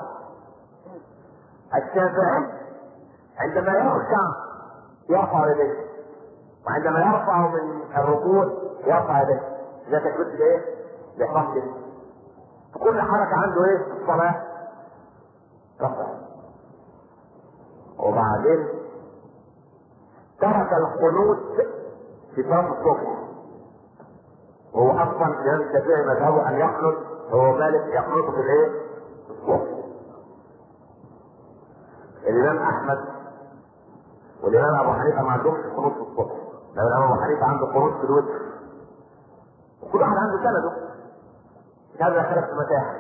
الشافعي عندما يركع يرفع يديه وعندما يرفع من الركوع يرفع يديه إذا تكبيرة إيه؟ الإحرام كده في كل حركة عنده إيه؟ في الصلاة رفع وبعدين ترك القنوت في صلاة الصبح هو اصلا الامام الشافعي مذهبه ان يقنط هو مالك يقنط في الايه؟ في الصبح الامام احمد والامام ابو حنيفه ما عندهمش قنوط في الصبح لو الامام ابو حنيفه عنده قنوط في الوتر وكل واحد عنده سنده هذا خلف المتاحف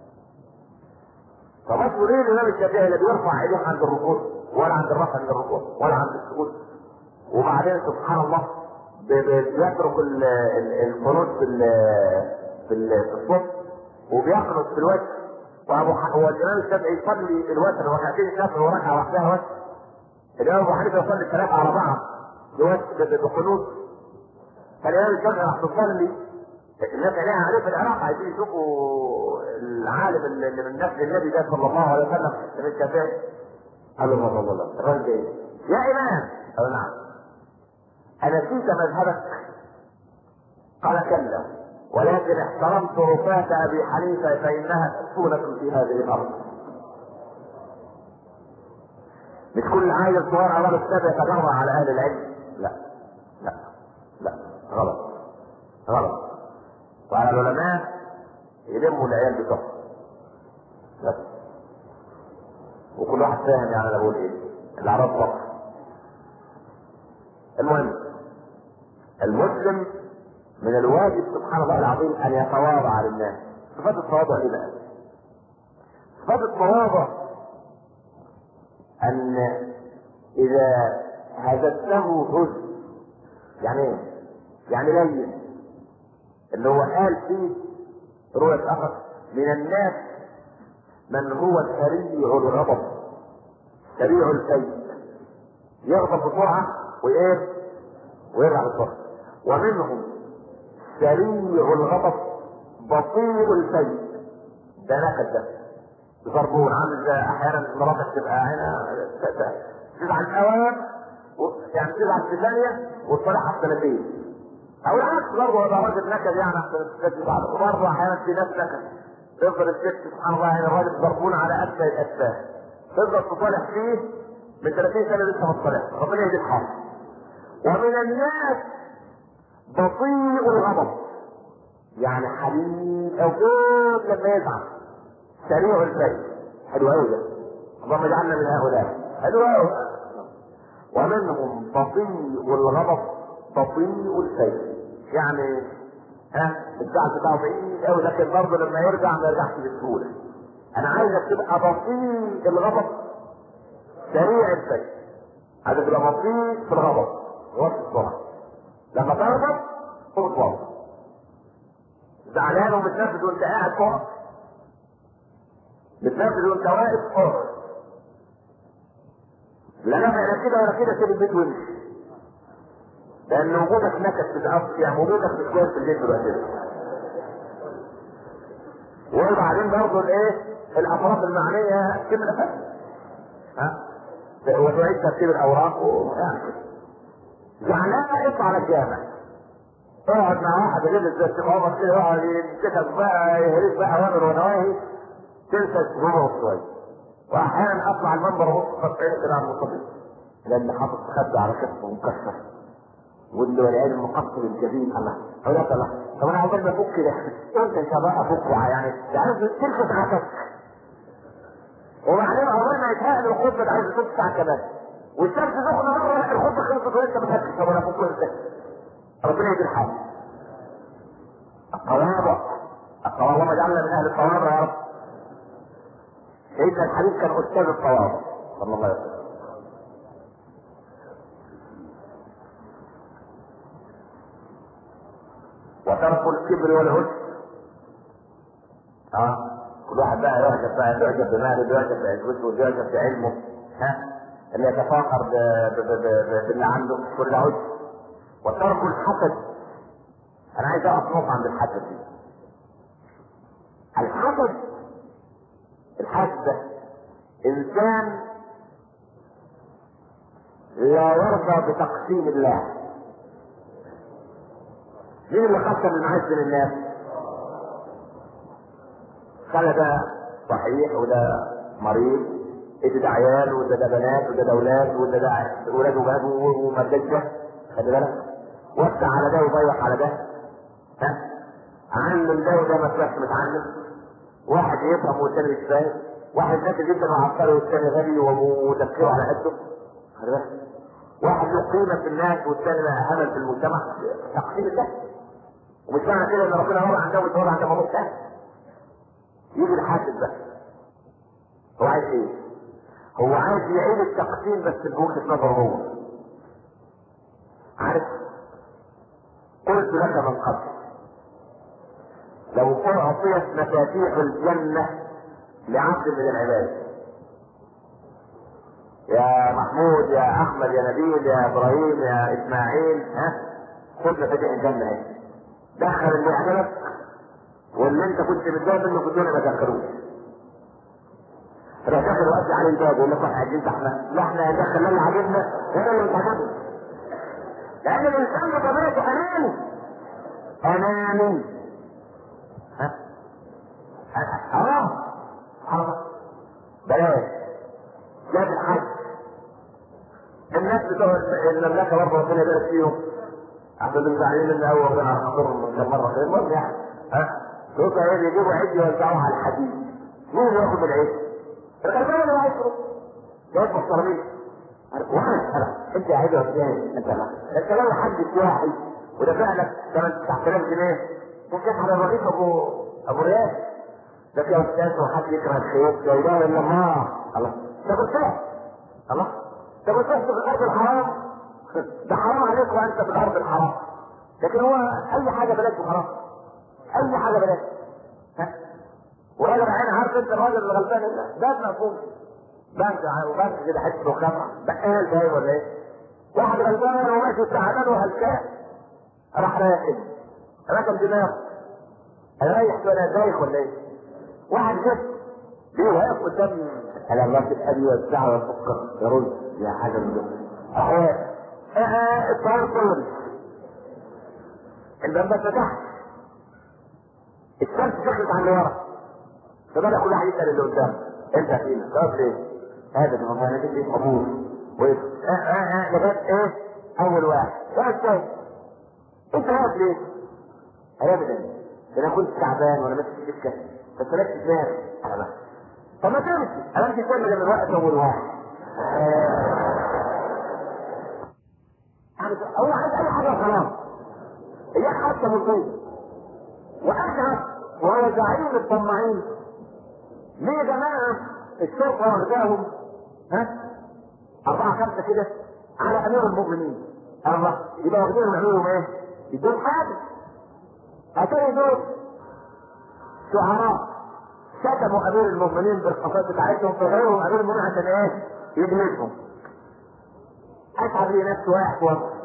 فبصوا ليه الامام الشافعي اللي بيرفع ايديه عند الركوع ولا عند الرفع عند الركوع ولا عند السجود وبعدين سبحان الله بيترك القنوت في في الصف وبيقنط في الوجه وابو هو الامام الشافعي يصلي الوتر ركعتين الشافعي وركعه واحده وتر الامام ابو حنيفه يصلي الثلاثه على بعض بقنوت فالامام الشافعي راح تصلي الناس عينيها عليه في العراق عايزين يشوفوا العالم اللي من نسل النبي ده صلى الله عليه وسلم من الشافعي قال له الله الله الراجل جاي يا امام قال نعم أنسيت مذهبك؟ قال كلا ولكن احترمت رفاة أبي حنيفة فإنها مسؤولة في هذه الأرض. مش كل عيل صغير على السبع يتجرع على أهل العلم. لا لا لا غلط غلط. وعلى العلماء يلموا العيال بتوعهم. بس وكل واحد فاهم يعني انا بقول ايه. الاعراض فقط. المهم المسلم من الواجب سبحان الله العظيم ان يتواضع للناس صفات التواضع ايه بقى؟ صفات التواضع ان اذا هزته هز يعني ايه؟ يعني لين اللي هو قال فيه رؤية اخر من الناس من هو سريع الغضب سريع الكيد يغضب بسرعه وايه؟ ويرجع بسرعه ومنهم سريع الغضب بطيء الفيء ده نكد ده ضربون عامل زي احيانا مراتك تبقى هنا تزعل اوام يعني تزعل في ثانيه وتصالحها في سنتين او العكس برضه ده راجل نكد يعني احسن بعض وبرضه احيانا في ناس نكد تفضل الست سبحان الله يعني الراجل ضربون على اسفل الاسفل تفضل تصالح فيه من 30 سنه لسه ما تصالحش ربنا يهدي الحال ومن الناس بطيء الغضب يعني حليم او كل لما يزعل سريع الفيل حلو قوي ده اللهم اجعلنا من هؤلاء حلو قوي ومنهم بطيء الغضب بطيء الفيل يعني ها الزعل بتاعه بعيد قوي لكن برضه لما يرجع ما يرجعش بسهوله انا عايزك تبقى بطيء الغضب سريع الفيل عايزك تبقى بطيء في الغضب وقت السرعه لما تغضب خد وضع زعلان ومتنفذ وانت قاعد فوق متنفذ وانت واقف فوق لا نفع لا كده ولا كده سيب البيت وامشي لان وجودك نكد في الارض يعني وجودك مش كويس في البيت دلوقتي وبعدين برضه الايه الاطراف المعنيه كلمه ها وتعيد ترتيب الاوراق ويعني زعلان اطلع على الجامع اقعد مع واحد يلبس زي الشيخ كده يقعد يمسكك بقى يهريك بقى اوامر ونواهي تنسى الشهور شويه واحيانا اطلع المنبر وابص فتحين كده على المصلي لان حاطط خده على كتفه مكسر واللي والعيال المقصر الجبين الله حولك الله طب انا عقبال ما افك كده انت ان شاء الله افك يعني يعني تلفت عكسك وبعدين عقبال ما يتهيأ الخطبه عايز ست ساعه كمان والشمس سخنه مره الخطبه خلصت وانت ما تفكش طب انا افك ازاي ربنا يدير الحال التواضع التواضع اللهم اجعلنا من اهل التواضع يا رب سيدنا الحبيب كان استاذ التواضع صلى الله عليه وسلم وترك الكبر والعجب اه كل واحد بقى يعجب بقى يعجب بماله يعجب بعزوته يعجب بعلمه ها اللي يتفاخر ب- ب- ب- ب- باللي عنده كل عجب وترك الحسد انا عايز اقف نقطه عند الحسد دي الحسد الحسد ده انسان لا يرضى بتقسيم الله مين اللي خسر المعز من الناس؟ قال ده صحيح وده مريض إيه ده عيال وده ده بنات وده ده اولاد وده ده ولاد وباب ومدجه خلي بالك وسع على ده وضيق على ده ها علم ده وده ما تبقاش متعلم واحد يفهم والتاني مش فاهم واحد ذكي جدا وعبقري والتاني غبي ومذكره على قده خلي بالك واحد له قيمه في الناس والتاني له امل في المجتمع تقسيم الله ومش معنى كده ان ربنا وضع عنده ويتوضع عند موضوع تاني يجي الحاسد بقى هو عايز ايه؟ هو عايز يعيد التقسيم بس بوجهه نظره هو عارف قلت لك من قبل لو اعطيت مفاتيح الجنه لعبد من العباد يا محمود يا احمد يا نبيل يا ابراهيم يا اسماعيل ها خد مفاتيح الجنه اهي دخل اللي يعجبك واللي انت كنت متضايق منه في الدنيا ما تدخلوش راح داخل وقت عليه الباب يقول لك احنا عايزين احنا لا احنا هندخل اللي عاجبنا هنا اللي مش عاجبنا لان الانسان بطبيعته اناني اناني ها حرام حرام بلاش جاب الحج الناس بتوع المملكه برضه ربنا يبارك فيهم عشان دول زعلانين ان اول ربنا خاطرهم كم مره خير المهم يعني ها دول ايه يجيبوا عيد يوزعوها على الحديد مين اللي ياخد العيد؟ الغلبان اللي عايز يروح جايب محترمين واحد انا انت عايز ازاي انت لا انت لو حد سياحي ودفع لك 9000 جنيه ده كان على الرئيس ابو ابو رياض ده يا استاذ وحد يكره الخير لا اله الا الله الله ده كنت الله ده كنت في الارض الحرام ده حرام عليك وانت في الارض الحرام لكن هو اي حاجه بلاش وخلاص اي حاجه بلاش ها وراجل عين عارف انت الراجل الغلبان ده ده مفهوم بنك وبنك كده حته رخامه بقال ده ولا ايه؟ واحد غلبان وماشي تعبان وهلكان راح راكب ركب دماغه رايح ولا دايخ ولا ايه؟ واحد جه ليه واقف قدام على الله تبقى يوزعها ويفكر يا رز يا حاجه من دول الطيار كله الباب ده فتح الشمس دخلت على اللي ورا فبدا كل واحد يسال اللي قدامه انت فينا طب ليه؟ هذا ما هو انا جبت قبول وقف اه اه اه لغايه ايه؟ اول واحد واحد تاني انت واقف ليه؟ ابدا ده انا كنت تعبان وانا ماشي في السكه فسلكت دماغي انا طب ما تمشي انا امشي كل من وقت اول واحد هو عايز اي حاجه خلاص هي حتى مصيبه واحنا وهو زعيم الطماعين ليه يا جماعه الشرطه واخداهم ها اربعه خمسه كده على امير المؤمنين الله يبقى واخدينهم يعملوا ايه؟ يدوهم حاجه اتاري دول شعراء شتموا امير المؤمنين بالقصائد بتاعتهم فغيرهم امير المؤمنين عشان ايه؟ يجلدهم اتعب لي نفسي واقع في وسط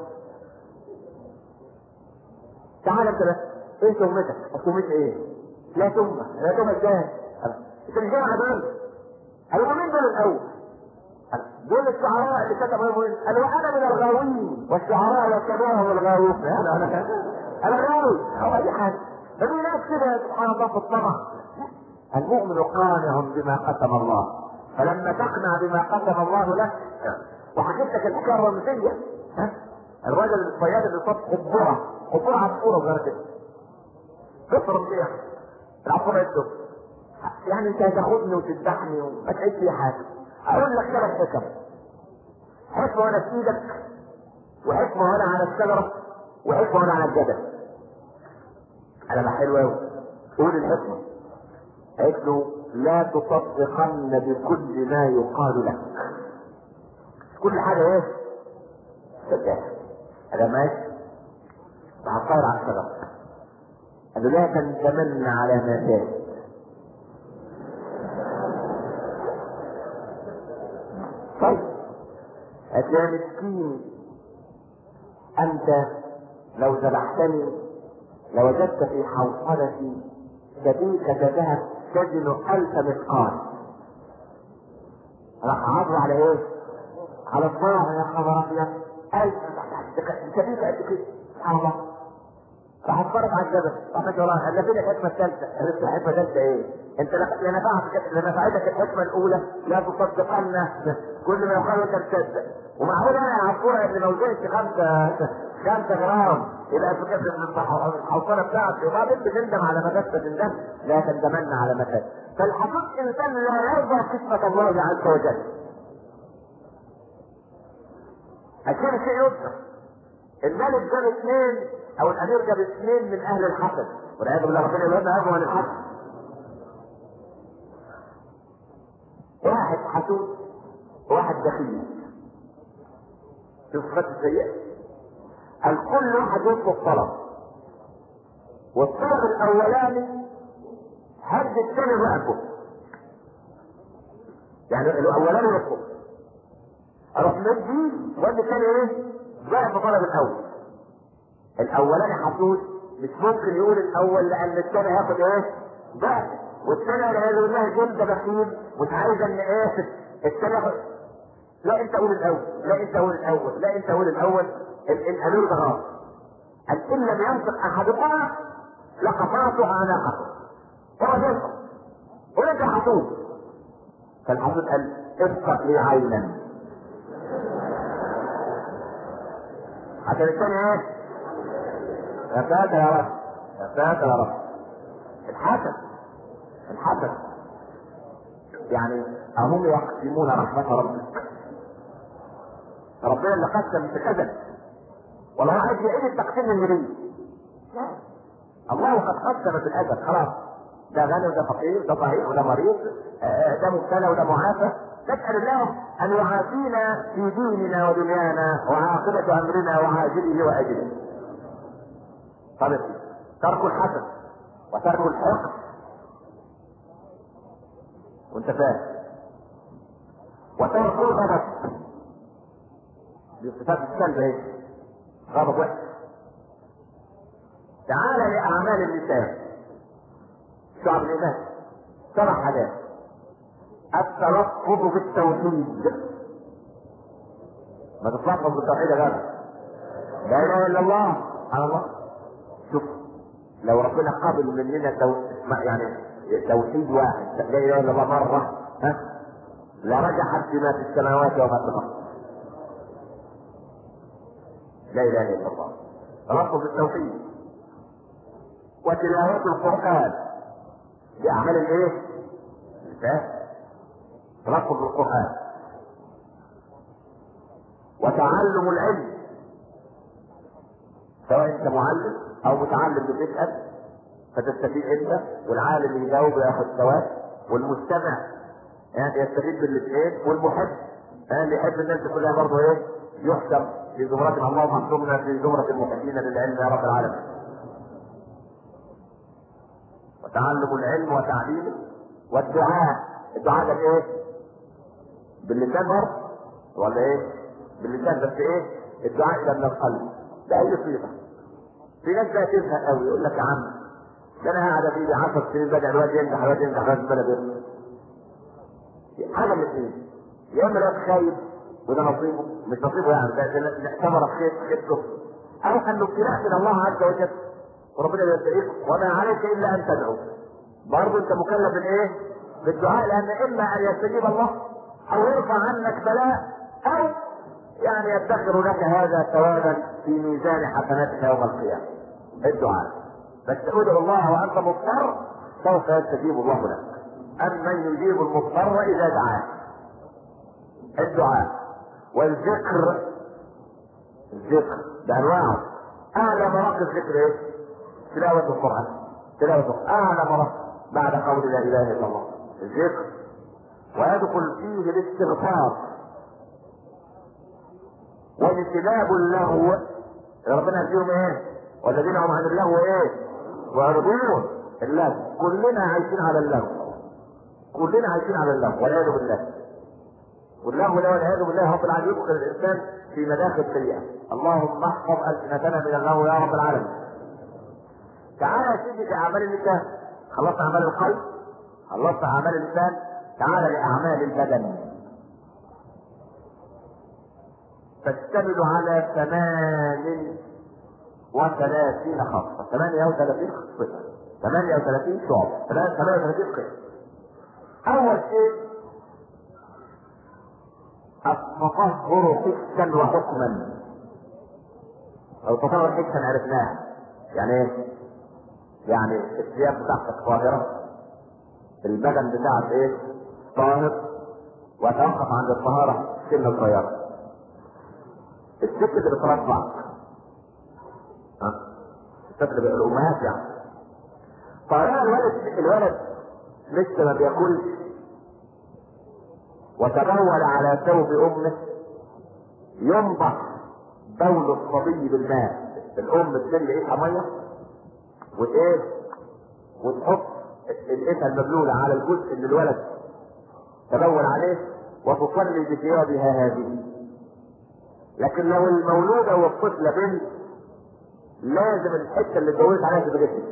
تعال انت بس ايه تهمتك؟ تهمت ايه؟ لا تهمة لا تهمة ازاي؟ انت مش جاي على دول هيبقوا مين دول الاول؟ دول الشعراء اللي كتبوا ايه؟ قالوا انا من الغاوين والشعراء يتبعهم الغاوون انا انا انا غاوي او اي حاجه ففي ناس كده سبحان الله في الطمع المؤمن قانع بما قسم الله فلما تقنع بما قسم الله لك وحكيت لك الحكايه الرمزيه ها الراجل الصياد اللي صاب قبوره قبوره عصفوره صغيره كده قصر فيها العصفوره يكتب يعني انت هتاخدني وتذبحني وما تعيش لي حاجه اقول لك ثلاث حكم حكمه وانا في ايدك وحكمه وانا على الشجره وحكمه وانا على الجبل انا بقى حلو قوي قول الحكمه قالت له لا تصدقن بكل ما يقال لك كل حاجه ايه صدقها انا ماشي هطير على الشجره قال له لا تنتمن على ما فات طيب هتلاقي مسكين انت لو ذبحتني لوجدت في حوصلتي سبيكة ذهب تزن ألف مثقال راح عرض على ايه؟ على الصاع يا خبر ابيض ألف سبيكة قد كده سبحان الله راح اتفرج على الجبل راح قال والله الا فين الحكمه الثالثه؟ عرفت الحكمه الثالثه ايه؟ انت لا نفعتك لا نفعتك الحكمه الاولى لا تصدقن كل ما يقال انت تصدق ومعقول انا يا عفوره اللي ما وزنش خمسه خمسة جرام يبقى في كبد من الحوصله بتاعتي وبعدين بتندم على ما فات تندم لا تندمن على ما فات فالحقيقة انسان لا يرضى قسمة الله عز وجل عشان شيء يذكر الملك جاب اثنين او الامير جاب اثنين من اهل الحسد والعياذ بالله ربنا يبعدنا عنه عن الحسد واحد حسود وواحد دخيل شوف صفات السيئة الكل واحد يطلب طلب والطلب الاولاني هد الثاني ضعفه يعني الاولاني يطلب اروح مدي وادي الثاني ايه ضعف طلب الاول الاولاني حسود مش ممكن يقول الاول لان الثاني هياخد ايه ضعف والثاني والعياذ بالله جلد بخيل مش عايز ان ايه الثاني ياخد لا انت قول الاول لا انت قول الاول لا انت قول الاول الامير ده غلط قال ان لم ينطق احدكما لقطعت عناقه هو ينطق وانت حسود فالحسود قال افتح لي عينا عشان الثاني ايه؟ يا ساتر يا رب يا ساتر يا رب الحسد الحسد يعني هم يقسمون رحمة ربك ربنا اللي قسم في كذا والله عايز يعيد التقسيم النبي لا الله قد قسم في الازل خلاص ده غني وده فقير ده ضعيف وده مريض ده مبتلى وده معافى نسأل الله أن يعافينا في ديننا ودنيانا وعاقبة أمرنا وعاجله وأجله. طيب ترك الحسد وترك الحقد وانت فاهم وترك الغضب دي صفات السلب اهي غضب وحش تعال لأعمال اللسان شعب الإيمان سبع حاجات التلفظ بالتوحيد ما تتلفظ بالتوحيد يا جدع لا اله الا الله سبحان الله شوف لو ربنا قابل مننا تو... يعني توحيد واحد لا اله الا الله مره ها لرجحت بما في السماوات وما في الارض لا اله الا الله تلفظ بالتوحيد وتلاوة القرآن بأعمال الايه؟ الفهم تلفظ بالقرآن وتعلم العلم سواء انت معلم او متعلم بتسأل فتستفيد انت والعالم يجاوب وياخد ثواب والمستمع يعني يستفيد بالاثنين والمحب يعني اللي يحب الناس كلها برضه ايه يحسب في زمرة اللهم احكمنا في زمرة المحبين للعلم يا رب العالمين وتعلم العلم وتعليمه والدعاء الدعاء ده ايه؟ باللسان برضه ولا ايه؟ باللسان بس ايه؟ الدعاء ده من القلب ده اي صيغه في ناس بقى تزهق قوي يقول لك يا عم ده انا قاعد في 10 سنين بدا الواد ينجح الواد ينجح الواد بلا بيرجع حاجه من الاثنين يا اما ده خايب وده نصيبه مش نصيبه يعني ده ده اعتبر خير خيبته او انه ابتلاء من الله عز وجل وربنا يستعيذ وما عليك الا ان تدعو برضه انت مكلف بالايه؟ بالدعاء لان اما ان يستجيب الله او يرفع عنك بلاء او يعني يدخر لك هذا ثوابا في ميزان حسناتك يوم القيامه الدعاء بس ادعو الله وانت مضطر سوف يستجيب الله لك امن يجيب المضطر اذا دعاه الدعاء والذكر الذكر بانواعه اعلى مراتب الذكر ايه؟ تلاوة القرآن تلاوة القرآن اعلى مراتب بعد قول لا اله الا الله الذكر ويدخل فيه الاستغفار واجتناب اللهو ربنا يديهم ايه؟ والذين هم عن اللهو ايه؟ معرضون اللهو كلنا عايشين على اللهو كلنا عايشين على اللهو والعياذ بالله واللهو ده والعياذ بالله رب العالمين يدخل الانسان في مداخل سيئه اللهم احفظ السنتنا من اللهو يا رب العالمين تعالى يا سيدي في اعمال اللسان خلصت اعمال القلب خلصت اعمال اللسان تعالى لاعمال البدن تشتمل على ثمان وثلاثين خاصة ثمانية وثلاثين خاصة ثمانية وثلاثين شعب ثمانية وثلاثين قسم أول شيء التطهر حسا وحكما لو تطهر حسا عرفناه يعني ايه؟ يعني الثياب بتاعتك طاهرة البدن بتاعك ايه؟ طاهر وتوقف عند الطهارة سن صغيرة الست اللي بترضع ها الست اللي الامهات يعني طالما الولد الولد لسه ما بياكلش وتبول على ثوب امه ينضح بول الصبي بالماء الام تبل ايدها ميه وايه وتحط الايدها المبلوله على الجزء اللي الولد تبول عليه وتصلي بثيابها هذه لكن لو المولوده والطفله بنت لازم الحته اللي اتجوزت عليها تتغسل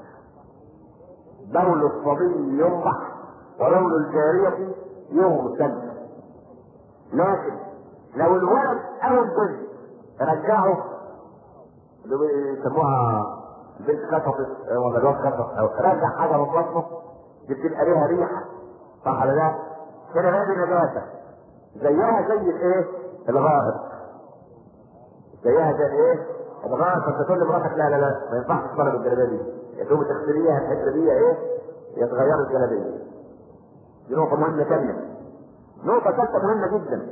بول الصبي ينضح وبول الجاريه يغسل لكن لو الولد او البنت رجعوا اللي بيسموها البنت كسرت ولا الواد كسر او رجع حاجه من بطنه دي بتبقى ليها ريحه صح ولا لا؟ كده بقى دي نجاسه زيها زي الايه؟ الغائط زيها زي الايه؟ الغائط فانت تقول لمراتك لا لا لا ما ينفعش تصلي بالجلابيه دي يا دوب تغسليها الحته دي ايه؟ يتغير الجلابيه دي نقطة مهمة ثانية. نقطة ثالثة مهمة جدا.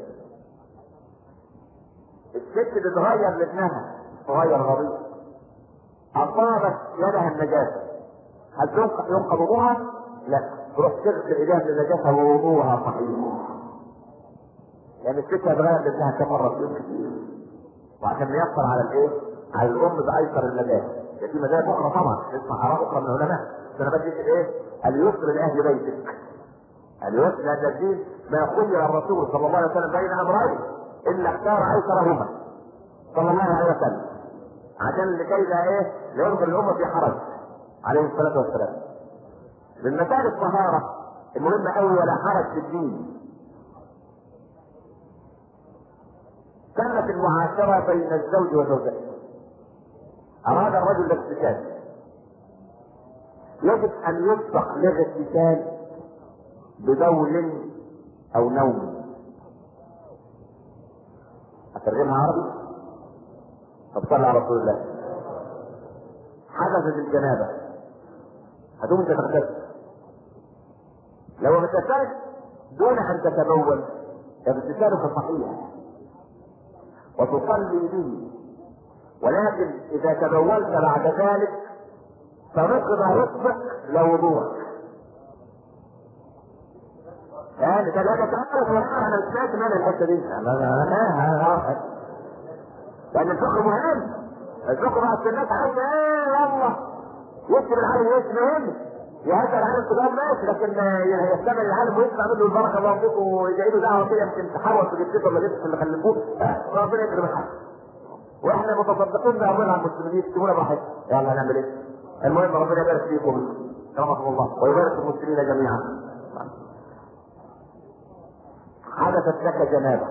الست بتغير لابنها تغير غريب. أصابت يدها النجاسة. هل ينقض وضوءها؟ لا. تروح تغسل ايديها من النجاسة ووضوءها صحيح. لأن الست هتغير لابنها كم مرة في يوم كتير. وعشان نيسر على الايه؟ على الأم بأيسر المذاهب. في مذاهب أخرى طبعا نسمع آراء أخرى من العلماء. بس أنا بدي الايه؟ اليسر لأهل بيتك. الوقت لان الدين ما خير الرسول صلى الله عليه وسلم بين امرين الا اختار ايسرهما صلى الله عليه وسلم عشان لكي لا ايه لا يدخل الامه في حرج عليه الصلاه والسلام من مسائل الطهاره المهمه قوي ولا حرج في الدين كانت المعاشره بين الزوج وزوجته اراد الرجل الاغتسال يجب ان يسبق للاغتسال ببول او نوم اترجمها عربي طب صلى على رسول الله حدثت الجنابه هتقوم تغتسل لو اغتسلت دون ان تتبول اغتسالك صحيح وتصلي به ولكن اذا تبولت بعد ذلك فنقض ركبك لوضوءك يعني ده لا تتعرف انا سمعت من الحته دي لان الفقه مهم الفقه مع الناس عايزه ايه يلا يكتب العالم اسم مهم يهدى العالم كلهم ماشي لكن يستمع العالم ويسمع منه البركه الله فيكم ويدعي له دعوه كده يمكن تحول في جبتته ولا جبت اللي خلفوه ربنا يكرم الحق واحنا متصدقين باموال على المسلمين يكتبونا براحتهم يلا نعمل ايه؟ المهم ربنا يبارك فيكم كرمكم الله ويبارك في المسلمين جميعا حدثت لك جنابه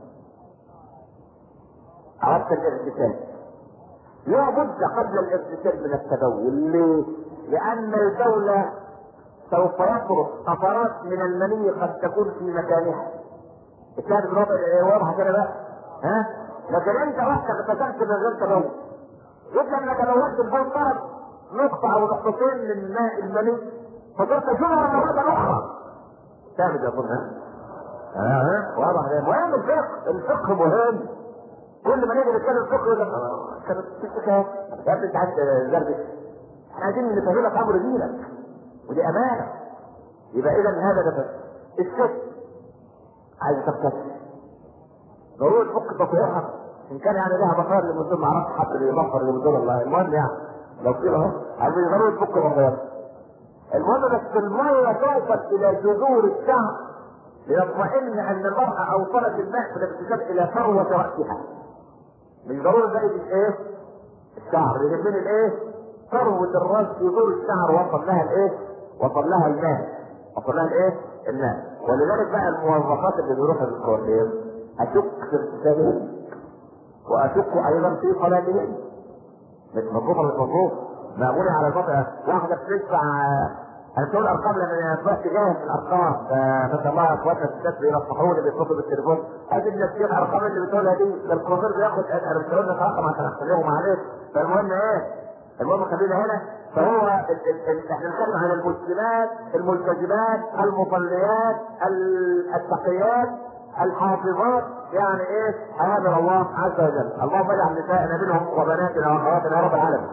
اردت الاغتسال لا بد قبل الاغتسال من التبول ليه؟ لان البول سوف يخرج قطرات من المني قد تكون في مكانها كانت الوضع واضحه كده بقى ها لكن انت وقتك اغتسلت من غير تبول يبقى انك لو وقت البول طرد نقطه او نقطتين من ماء المني فصرت جمله مره اخرى ثابت يا اخونا ها ها واضح ده مهم الفقه الفقه مهم كل ما نيجي نتكلم فقه يقول لك اه كانت فقه يا ابني انت عايز زردش احنا عايزين نفهمك امر دينك ودي امانه يبقى اذا هذا ده الست عايز تغتسل ضروري تفك تطويرها ان كان يعني لها بخار اللي من دول ما اعرفش حد اللي يبخر اللي من دول الله المهم يعني لو كده اهو عايز ضروري تفك بخار المهم بس الميه توصل الى جذور الشعر ليطمئن ان المراه اوصلت الماء من الاغتسال الى فروه راسها مش ضروري بقى الايه؟ الشعر يهمني الايه؟ فروه الراس جذور الشعر وصل لها الايه؟ وصل لها الماء وصل لها الايه؟ الماء ولذلك بقى الموظفات اللي بيروحوا للكوافير اشك في اغتسالهم واشك ايضا في صلاتهم مش مظبوطه مش مظبوط مأمونة على الوضع واحدة بتدفع انا بقول ارقام لما طلعت جاهز في الارقام فما شاء الله اخواتنا الستات بينصحوني بيتصلوا بالتليفون ادي الناس الارقام اللي بتقولها دي ده الكوافير بياخد انا مش هقول لك رقم عشان احسبهم عليك فالمهم ايه المهم خلينا هنا فهو ال ال ال احنا بنتكلم عن المسلمات الملتزمات المصليات التقيات الحافظات يعني ايه حامل الله عز وجل اللهم اجعل نسائنا منهم وبناتنا واخواتنا يا رب العالمين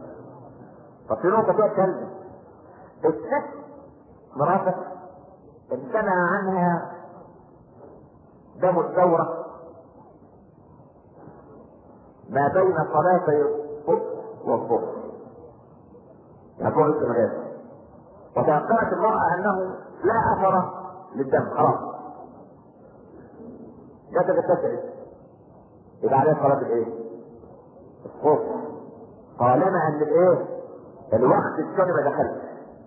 طب في نقطه فيها كلمه الست مراتك امتنع عنها دم الثوره ما بين صلاتي الصبح والظهر يقول الجماهير وتيقنت المرأة أنه لا أثر للدم خلاص لا تتكسر يبقى عليها صلاة الإيه؟ الصبح طالما أن الإيه؟ الوقت الثاني ما دخلش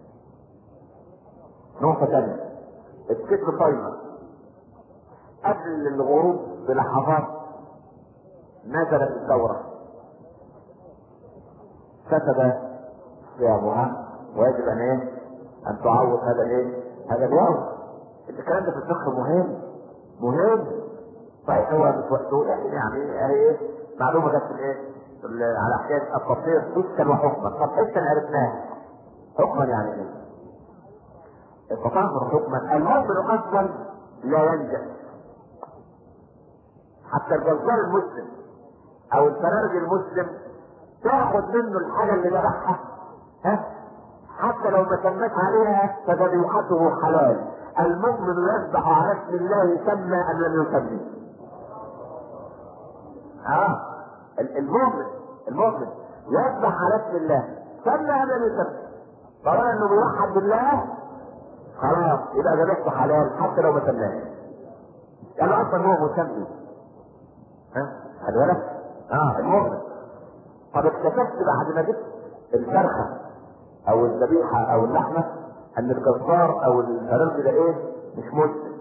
نقطة ثانية الست صايمة قبل الغروب بلحظات نزلت الثورة فسد صيامها ويجب ان ايه؟ ان تعوض هذا الايه؟ هذا اليوم. الكلام ده في الفقه مهم مهم صحيح هو مش وقته يعني هي ايه؟ معلومه جت في الايه؟ على حكايه التفسير حسا وحكما، طب حسا عرفناه حكما يعني ايه؟ التطهر حكما المؤمن اصلا لا ينجح حتى الجزار المسلم او الفرارج المسلم تاخد منه الحاجه اللي ذبحها ها حتى لو ما تمت عليها فذبيحته حلال المؤمن يذبح على اسم الله سمى ام لم يسمي اه المؤمن المؤمن يذبح على اسم الله سمى ام لم يسمي طالما انه بيوحد بالله خلاص يبقى ذبحته حلال حتى لو ما سماش يعني اصلا هو مسمي ها خد بالك اه المؤمن طب اكتشفت بعد ما جبت الفرخه او الذبيحه او اللحمه ان الجزار او الفرنسي ده ايه مش مسلم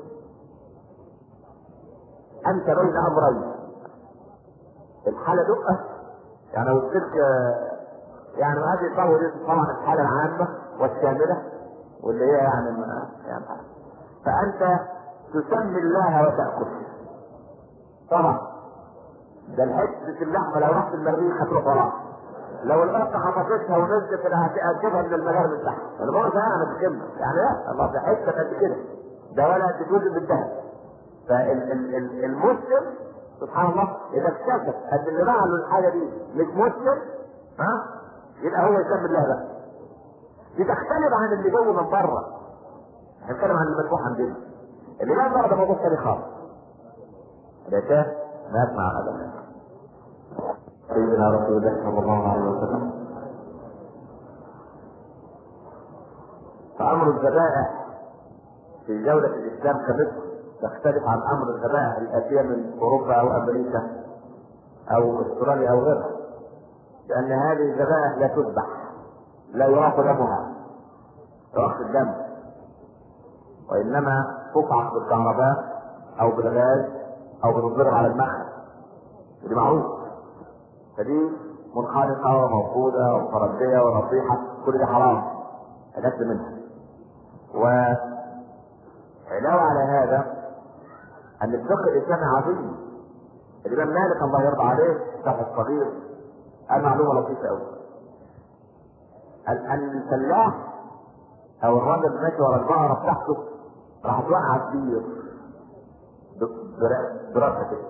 انت بين امرين الحاله دقه يعني لو السلك يعني هذه الطاوله طبعا الحاله العامه والشامله واللي هي يعني, يعني فانت تسمي الله وتاكل طبعا ده الحته اللحمه لو رحت المريخ هتروح وراها لو القطه حفظتها ونزلت هتجيبها من المجال من تحت انا بقول ده انا بكلمه يعني لا الله ده حته قد كده ده ولا قد جزء من الذهب فالمسلم سبحان الله اذا اكتشف ان اللي باع له الحاجه دي مش مسلم ها يبقى هو يسمي الله بقى دي تختلف عن اللي جاي من بره احنا بنتكلم عن المذبوح عندنا اللي جاي من بره ده موضوع ثاني خالص ده شاف ما يسمع هذا سيدنا رسول الله صلى الله عليه وسلم فأمر الذبائح في جولة الإسلام كمصر تختلف عن أمر الذبائح الآتية من أوروبا أو أمريكا أو أستراليا أو غيرها لأن هذه الذبائح لا تذبح لا يراق دمها يراق الدم وإنما تفعص بالكهرباء او بالغاز او بتضرب على المخ دي معروف فدي منخرطه وموقوده ومترديه ونصيحه كل ده حرام حاجات منها وعلاوه على هذا ان الفقه الاسلامي عظيم الامام مالك الله يرضى عليه شرح الصغير قال معلومه لطيفه قوي قال ان الفلاح او الراجل ماشي ورا البقره بتاعته راح توقع الدير براسه كده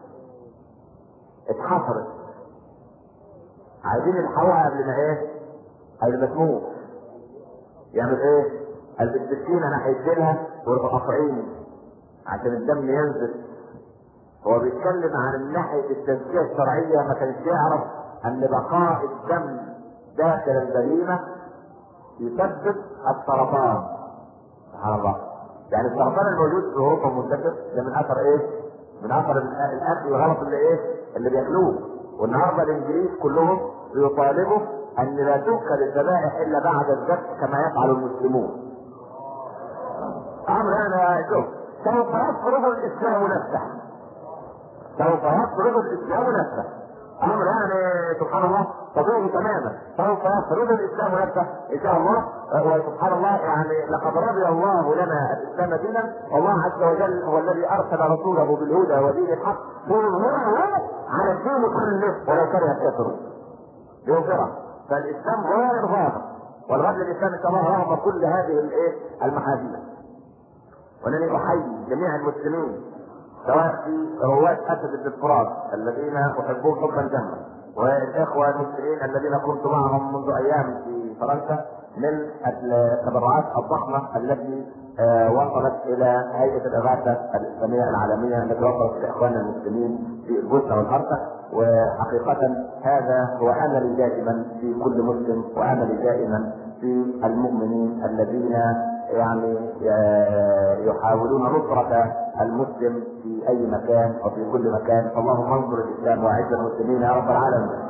اتحفرت عايزين يلحقوها قبل ما ايه؟ قبل ما تموت يعمل ايه؟ قال بالسكينه ناحيه ديلها ويروحوا قاطعين عشان الدم ينزل هو بيتكلم عن ناحيه التزكيه الشرعيه ما كانش يعرف ان بقاء الدم داخل البهيمه يسبب السرطان سبحان الله يعني السرطان الموجود في اوروبا منتشر ده من اثر ايه؟ من اثر الاكل الغلط اللي ايه؟ اللي بياكلوه والنهارده الانجليز كلهم بيطالبوا ان لا تؤكل الذبائح الا بعد الذبح كما يفعل المسلمون. امر انا شوف سوف يفرض الاسلام نفسه. سوف يفرض الاسلام نفسه. امر يعني سبحان الله طبيعي تماما سوف يفرض الاسلام نفسه ان شاء الله وسبحان الله يعني لقد رضي الله لنا الاسلام دينا والله عز وجل هو الذي ارسل رسوله بالهدى ودين الحق ليظهره على الدين كله ولو كره الكافرون ليظهره فالاسلام غير ظاهر والغزل الاسلامي كما رغم كل هذه الايه المحاذير ولاني احيي جميع المسلمين سواء في رواد اسد بن الفرات الذين احبهم حبا جما والاخوه المسلمين الذين كنت معهم منذ ايام في فرنسا من التبرعات الضخمه التي وصلت الى هيئه الاغاثه الاسلاميه العالميه التي وصلت لاخواننا المسلمين في البوسنه والهرسك وحقيقه هذا هو املي دائما في كل مسلم واملي دائما في المؤمنين الذين يعني يحاولون نصرة المسلم في أي مكان أو في كل مكان اللهم انصر الإسلام وأعز المسلمين يا رب العالمين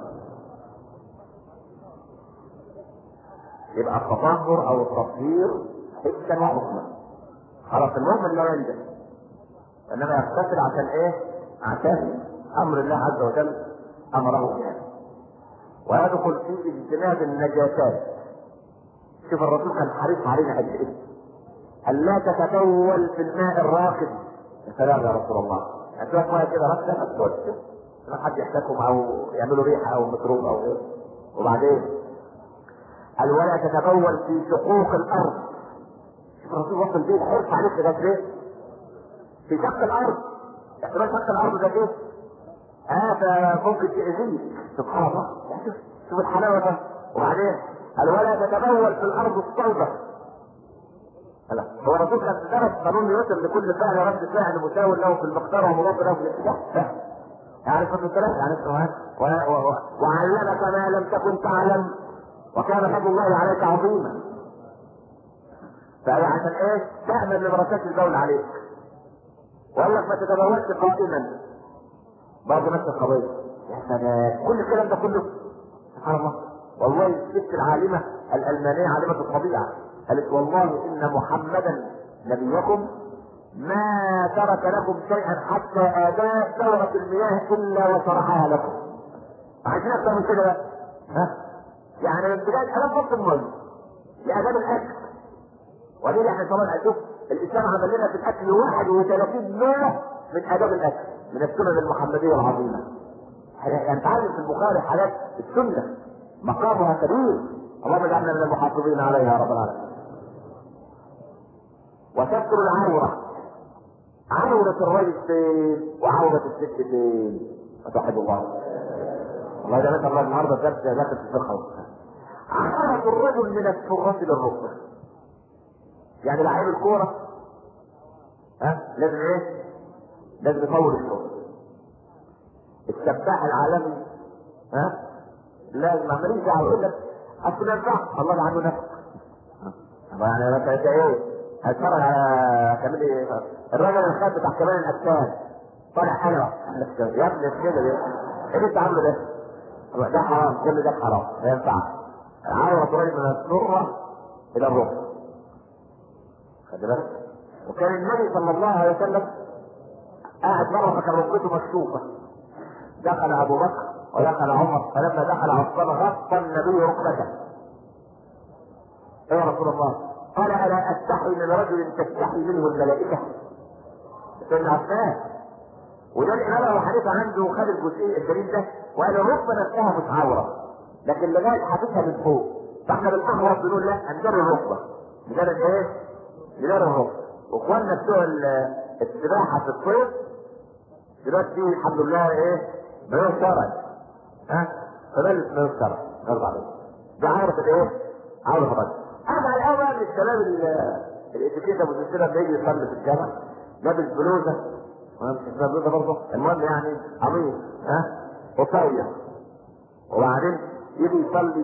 يبقى التطهر أو التطهير حسا وحكما خلاص المؤمن لا ينجح إنما يغتسل عشان إيه؟ عشان أمر الله عز وجل أمره به ويدخل في اجتناب النجاسات شوف الرسول كان حريص علينا قد ايه الا تتبول في الماء الراكد يا سلام يا رسول الله هتلاقي ميه كده راكده ما تتوسع ما حد يحتاجهم او يعملوا ريحه او ميكروب او غيره وبعدين قال ولا تتبول في شقوق الارض شوف الرسول وصل بيه الحرص عليك لغايه ايه؟ في شق الارض احتمال شق الارض ده ايه؟ هذا ممكن تأذيك سبحان الله شوف شوف الحلاوه ده وبعدين قال ولا تتبول في الارض الصوبه لا هو الرسول كان درس قانون نيوتن لكل فعل رد فعل مساو له في المقدار ومضاد له في الاتجاه يعني في الثلاث يعني السؤال وعلمك ما لم تكن تعلم وكان فضل الله عليك عظيما فهي عشان ايه؟ تأمن لبركات البول عليك وقال لك ما تتبولش قائما برضه نفس القضيه يا سلام كل الكلام ده كله سبحان الله والله الست العالمة الألمانية عالمة الطبيعة قالت والله إن محمدا نبيكم ما ترك لكم شيئا حتى آداء دورة المياه إلا وشرحها لكم. عايزين أكثر من كده بقى. ها؟ يعني من بداية كلام فصل المية لآداب الأكل. وليه احنا طبعا هنشوف الإسلام عمل لنا في الأكل 31 نوع من آداب الأكل من السنن المحمدية العظيمة. يعني تعلم في البخاري حاجات السنة مقامها كبير اللهم اجعلنا من المحافظين عليها يا رب العالمين وستر العورة عورة الرجل فين وعورة الست فين وتوحد الله الله ده الله النهارده درس داخل في الفقه عورة الرجل من السرة للركبة يعني لعيب الكورة ها لازم ايه؟ لازم يطول الشغل السباح العالمي ها لازم عمالين دعوه يقول لك اصل ما ينفعش الله عنده نفسك يعني انت انت ايه هتتفرج على كمان ايه الراجل الخاب بتاع كمان الاجسام طالع حلوه يا ابني كده ايه اللي انت عامله ده ده حرام كل ده حرام ما ينفعش عاوز رجل من السره الى الركب خد بالك وكان النبي صلى الله عليه وسلم قاعد مره فكان ركبته مكشوفه دخل ابو بكر ودخل عمر فلما دخل عثمان غطى النبي ركبته يا رسول الله قال الا استحي من رجل تستحي منه الملائكه سيدنا عثمان وده الامام ابو حنيفه عنده خد الجزئيه الدليل ده وقال الركبه نفسها مش عوره لكن لغايه حاططها من فوق فاحنا بنفهم بنقول لا انجر الركبه انجر ايه؟ انجر الركبه واخواننا بتوع ال- السباحه في الصيف دلوقتي الحمد لله ايه؟ بيوت شرعي ها؟ فبلش بيوت شرعي نرضى عليه ده عارف الايه؟ عارف الرجل انا على الاول من الشباب ال- الاتيكيت ابو سلسله اللي يجي يصلي في الجامع لابس بلوزه وانا مش اسمها بلوزه برضه المهم يعني قميص ها؟ قصير وبعدين يجي يصلي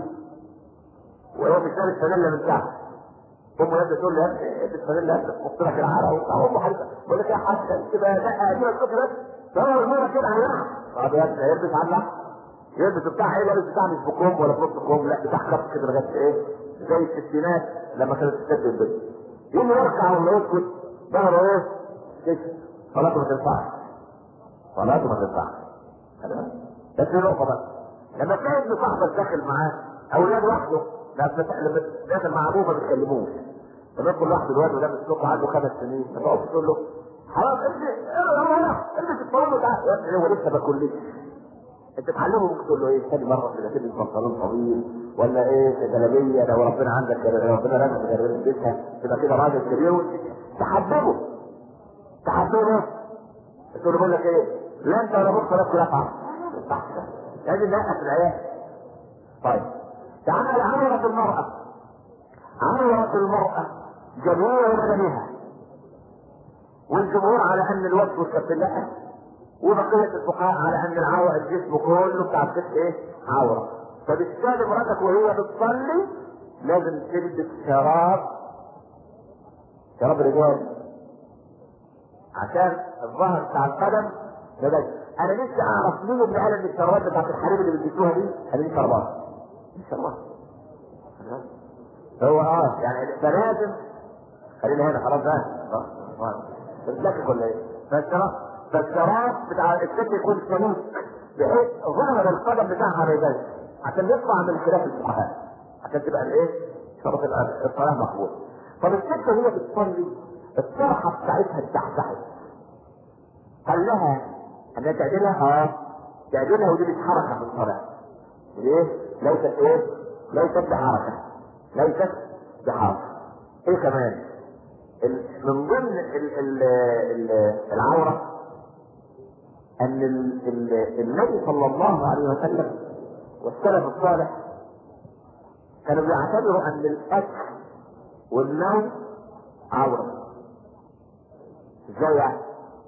وهو مش لابس فانيلا من تحت امه لازم تقول له يا ابني البس فانيلا تحط لك العرق وبتاع امه حبيبه بقول لك يا حاج تبقى لا دي بس بس فهو المره كده على اللحم طب يا ابني يلبس على اللحم يلبس بتاع ايه لابس بتاع مش بكم ولا بنص كم لا بتاع خط كده لغايه ايه زي الستينات لما كانت تستبدل البيت يقوم يركع ولا يسكت ظهره ايه كده صلاته ما تنفعش صلاته ما تنفعش خلي بالك. بس دي نقطه بقى لما تلاقي ابن صاحبك داخل معاه اولاد لوحده لا بس- لما داخل مع ابوه ما بيتكلموش لما يدخل لوحده الواد وده مسلوق عنده خمس سنين لما اقف تقول له حرام ابني يلا هنا البس الطاوله تعالى يا ابني هو لسه باكل لسه انت تعلمه ممكن تقول له ايه ثاني مره كده تلبس بنطلون طويل ولا ايه جلابيه لو ربنا عندك لو ربنا رزقك جلابيه تلبسها تبقى كده راجل كبير تحببه تحببه تقول له بقول لك ايه لا انت ولا بص ولا رفعه لازم نقف العيال طيب تعالى عملت المرأة عملت المرأة جميع بدنها والجمهور على ان الوجه والكفلات وبقية الفقهاء على ان العورة الجسم كله بتاع الست ايه؟ عورة فبالتالي امرأتك وهي بتصلي لازم تلبس شراب شراب رجال عشان الظهر بتاع القدم ده بس انا لسه اعرف مين اللي قال ان الشرابات بتاعت الحريم اللي بيلبسوها دي هذه دي شرابات دي شرابات هو اه يعني فلازم خلينا هنا خلاص بقى بتلاقي ولا ايه؟ فالشراب فالشراب بتاع الست يكون سميك بحيث ظهر القدم بتاعها ما يبانش عشان يطلع من خلاف الفقهاء عشان تبقى الايه؟ شرط الصلاه مقبول طب الست وهي بتصلي الطرحه بتاعتها اتزحزحت قال لها انها تعدلها اه تعدلها ودي مش حركه في الصلاه ليه؟ ليست ايه؟ ليست بحركه ليست بحركه ايه كمان؟ ال- من ضمن ال ال ال العوره ان ال ال النبي صلى الله عليه وسلم والسلف الصالح كانوا بيعتبروا ان الاكل والنوم عوره ازاي يعني؟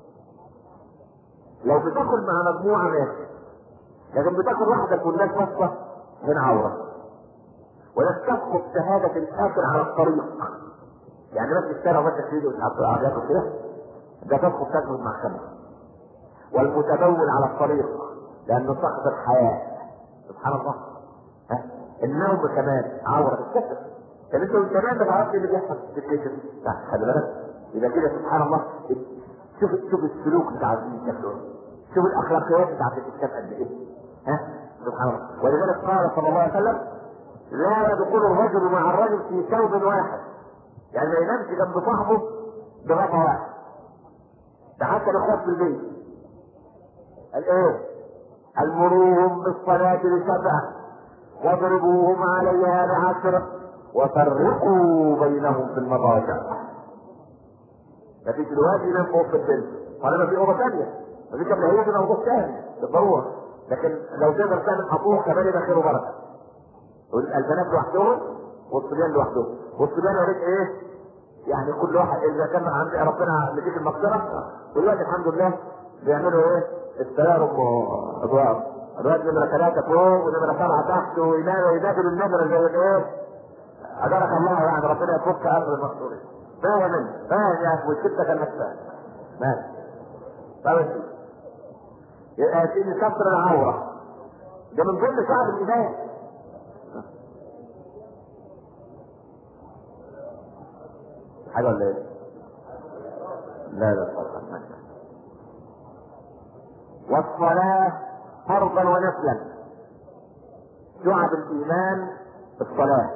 لو بتاكل مع مجموعه ماشي لكن بتاكل وحدك والناس واقفه هنا عوره ولا تسقط شهاده الاكل على الطريق يعني ماشي في الشارع وماشي في ايده العربيات وكده ده تسقط تاكل المحكمه والمتبول على الطريق لانه سقط الحياه سبحان الله ها النوم كمان عوره الكسر طب انت وانت نايم ما تعرفش اللي بيحصل في الكيشن لا خلي بالك يبقى كده سبحان الله شوف شوف السلوك بتاع الدين شكله ايه شوف الاخلاقيات بتاعت الاسلام قد ايه ها سبحان الله ولذلك قال صلى الله عليه وسلم لا يدخل الرجل مع الرجل في ثوب واحد يعني ما ينامش جنب صاحبه بغطا واحد ده حتى الاخوات في البيت قال ايه المروهم بالصلاة لسبعة واضربوهم عليها بعشر وفرقوا بينهم في المضاجع مفيش الواد ينام فوق في البنت طالما في اوضه ثانيه مفيش قبل هي في موضوع ثاني بالضروره لكن لو تقدر تعمل حقوق كمان يبقى خير وبركه البنات لوحدهم والصبيان لوحدهم والصبيان يا ريت ايه يعني كل واحد اذا كان عند ربنا مديك المغفره دلوقتي الحمد لله بيعملوا ايه التيارب وادوار الواد نمرة ثلاثة فوق ونمرة سبعة تحت وينادوا وينادوا النمرة زي الايه أدارك الله يعني ربنا يفك أمر المقصورين فاهم انت فاهم يا اخي والستة كانت فاهم ماشي طب انت يبقى سيدي كسر العورة ده من ضمن شعب الإيمان حاجة ولا ايه؟ لا لا طبعا ماشي والصلاة فرضا ونفلا شعب الإيمان الصلاة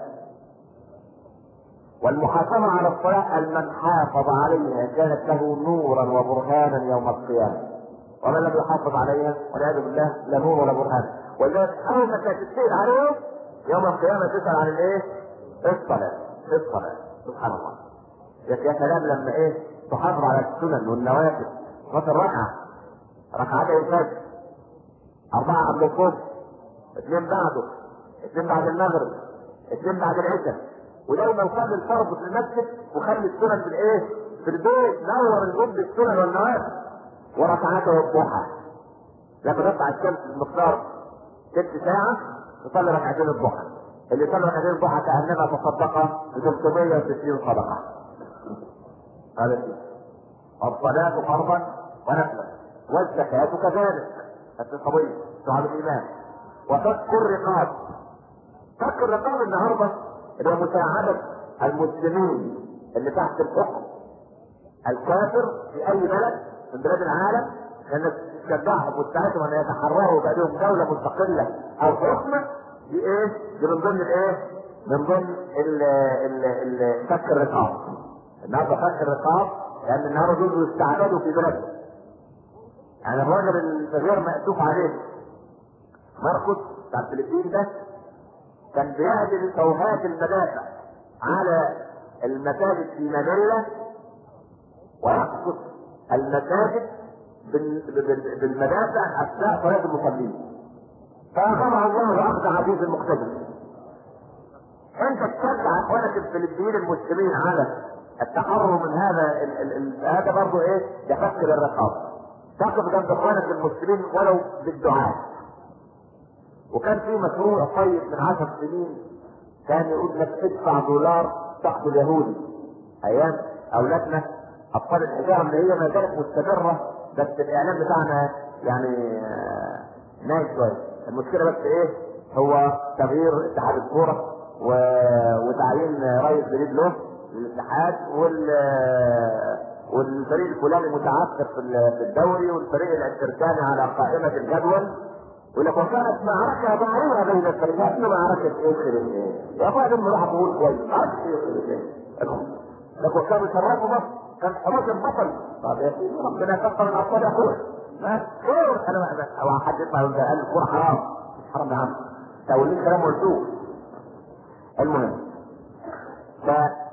والمحافظة على الصلاة من حافظ عليها كانت له نورا وبرهانا يوم القيامة ومن لم يحافظ عليها والعياذ بالله لا نور ولا برهان ولذلك أول ما تتسأل عليهم يوم القيامة تسأل عن الإيه؟ الصلاة الصلاة سبحان الله يا سلام لما إيه تحافظ على السنن والنوافل مثل ركعة ركعتين الفجر أربعة قبل الصبح اثنين بعده اثنين بعد المغرب اثنين بعد العشاء ودايما صلي الفرض في المسجد وخلي السنن في الايه؟ في البيت نور الجد السنن والنوافل وركعته الضحى لما تطلع الشمس بمقدار ست ساعة تصلي ركعتين الضحى اللي صلى ركعتين الضحى كأنما تصدق ب 360 صدقة هذا الشيء الصلاة فرضا ونفلا والزكاة كذلك نفس القضية شعب الإيمان وفك الرقاب فك الرقاب النهارده اللي هو مساعدة المسلمين اللي تحت الحكم الكافر في أي بلد من بلاد العالم لأن تشجعهم وتساعدهم أن يتحرروا ويبقى لهم دولة مستقلة أو حكم دي إيه؟ دي من ضمن الإيه؟ من ضمن ال ال ال فك الرقاب النهارده فك الرقاب لأن النهارده دول يستعبدوا في بلادهم يعني الراجل الغير مأسوف عليه ماركوس بتاع الفلبين ده كان بيهدم توهات المدافع على المساجد في مانيلا ويقصف المساجد بالمدافع اثناء صلاه المصلين فاخذها الله اخذ عزيز المقتدر انت تشجع اخوانك الفلبيين المسلمين على التحرر من هذا ال ال ال هذا برضه ايه يفكر الرقابه تقف جنب اخوانك المسلمين ولو بالدعاء وكان في مشروع طيب من عشر سنين كان يقول لك ادفع دولار تحت اليهودي ايام اولادنا اطفال الحجاره اللي هي ما زالت مستمره بس الاعلام بتاعنا يعني نايم شويه المشكله بس ايه هو تغيير اتحاد الكوره و... وتعيين رئيس جديد له للاتحاد وال والفريق الفلاني متعثر في في الدوري والفريق التركاني على قائمه الجدول ولو كانت معركه ضعيفه بين الفريقين معركه ايه خير ايه؟ يا اخويا دول راح بقول كويس معركه ايه خير ايه؟ لكن كانوا يشرفوا مصر كان حراس البطل طب يا سيدي ربنا يكفر الاطفال يا اخويا ما خير انا ما او حد يطلع يقول قال الكوره حرام مش حرام يا عم تولين كلام ملزوم المهم ف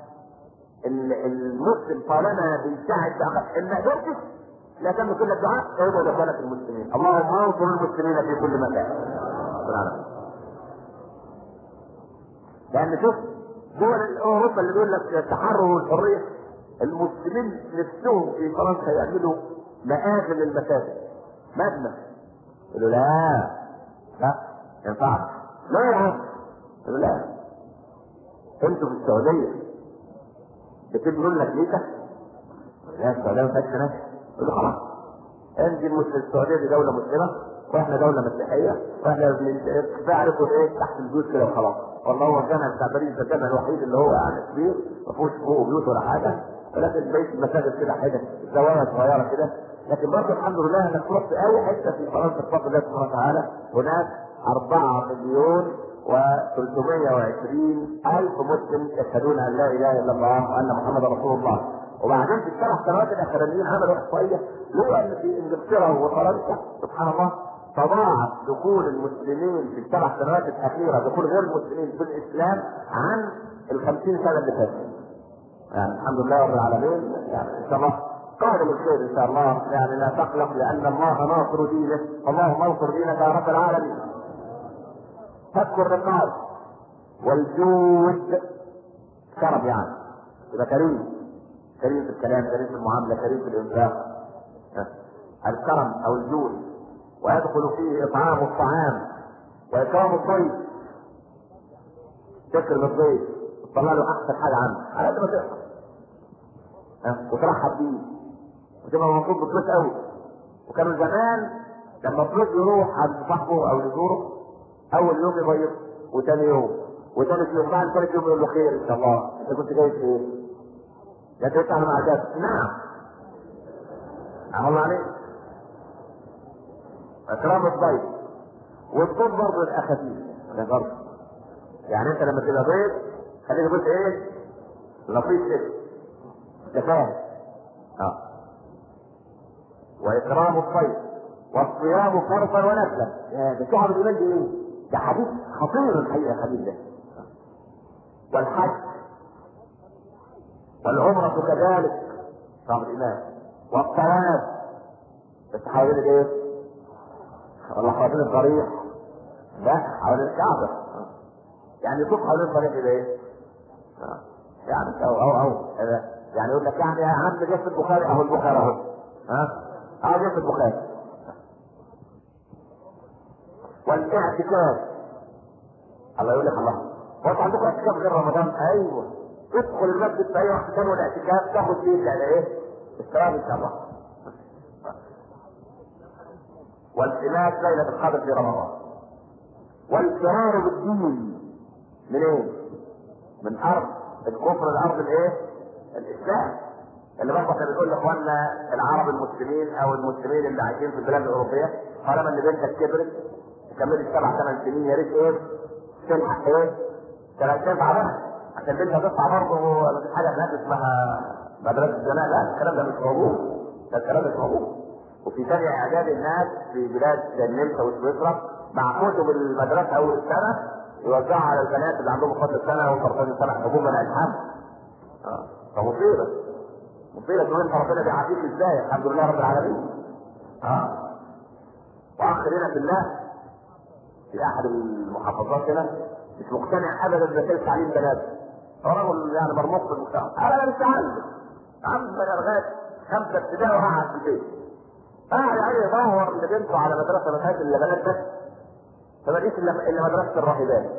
المسلم طالما بيساعد ان ما قدرتش لا تم كل الدعاء ادعو لخالق المسلمين اللهم انصر المسلمين في كل مكان لان شوف دول اوروبا اللي بيقول لك التحرر والحريه المسلمين نفسهم في فرنسا يعملوا مآذن للمساجد مبنى يقولوا لا لا ما ينفعش لا يا عم يقولوا لا انتوا في السعوديه بتبنوا لنا كنيسه لا السعوديه ما فيهاش ناس يقول خلاص انت السعوديه دي دوله مسلمه واحنا دوله مسيحيه واحنا كفايه عليكم ايه تحت البيوت كده وخلاص والله هو الجامع بتاع باريس الجامع الوحيد اللي هو يعني كبير ما فيهوش فوق بيوت ولا حاجه ولكن بقيه المساجد كده حاجه زوايا صغيره كده لكن برضه الحمد لله انك تروح في اي حته في فرنسا بفضل الله سبحانه وتعالى هناك 4 مليون و320 ألف مسلم يشهدون أن لا إله إلا الله وأن محمد رسول الله وبعدين في السبع سنوات الأخرانيين عملوا إحصائية لو أن في إنجلترا وفرنسا سبحان الله تضاعف دخول المسلمين في السبع سنوات الأخيرة دخول غير المسلمين في الإسلام عن ال 50 سنة اللي فاتت. يعني الحمد لله رب العالمين يعني إن شاء الله قادم الخير إن شاء الله يعني لا تقلق لأن الله ناصر دينه اللهم انصر دينك يا رب العالمين. فك الرقاب والجود كرم يعني يبقى كريم كريم في الكلام كريم في المعامله كريم في الانفاق الكرم او الجود ويدخل فيه اطعام الطعام واكرام الضيف تكرم الضيف تطلع له احسن حاجه عنه على قد ما تقدر وترحب بيه وتبقى مبسوط بالضيف قوي وكانوا زمان لما الضيف يروح عند صاحبه او يزوره اول يوم يضيف وثاني يوم وثالث يوم بعد ثالث يوم يقول له خير ان شاء الله انت كنت جاي في ايه؟ لا تسال مع ذات نعم الله عليك اكرام الضيف والضيف برضه يبقى خفيف ده برضه يعني انت لما تبقى ضيف خليك بص ايه لطيف كده انت فاهم اه واكرام الضيف والصيام فرضا ونفلا يا ده شعب الايمان دي ايه؟ ده حديث خطير الحقيقه يا حبيبي ده والحج والعمرة كذلك شعب الايمان والطواف بس حوالين ايه؟ ولا حوالين الضريح لا حوالين الكعبة يعني يطوف حوالين الضريح كده ايه؟ آه. يعني او او او آه. يعني يقول لك يعني يا عم جه في البخاري اهو البخاري اهو ها؟ اهو جه في البخاري والاعتكاف الله يقول لك الله هو انت عندكم اعتكاف غير رمضان؟ ايوه ادخل المسجد في اي وقت ثاني والاعتكاف تاخد فيه على ايه؟ الثواب ان شاء الله والتماس ليلة القدر في رمضان والفرار بالدين من ايه؟ من ارض الكفر الارض الايه؟ الاسلام اللي برضه احنا بنقول لاخواننا العرب المسلمين او المسلمين اللي عايشين في البلاد الاوروبيه طالما ان بنتك كبرت كملت سبع ثمان سنين يا ريت ايه؟ تلحق ايه؟ ثلاث تنفع بقى عشان بنتها تطلع برضه ما فيش حاجه هناك اسمها مدرسه الزنا لا الكلام ده مش موجود ده الكلام مش موجود وفي ثانية إعداد الناس في بلاد النمسا وسويسرا مع كتب المدرسة أول السنة يوزعها على البنات اللي عندهم 15 سنة و13 سنة حكومة من الحمل. اه فمصيبة مصيبة تقول أنت ربنا بيعافيك إزاي؟ الحمد لله رب العالمين. اه وأخ لنا في الله في أحد المحافظات هنا مش مقتنع أبدا بمسألة تعليم بنات. هو رجل يعني مرموق في المجتمع. أنا مش عندي. عندنا لغاية خمسة ابتدائي وقعد في البيت. قاعد يعني يدور لبنته على مدرسه ما فيهاش الا بنات بس فما لقيش الا الا مدرسه الراهبات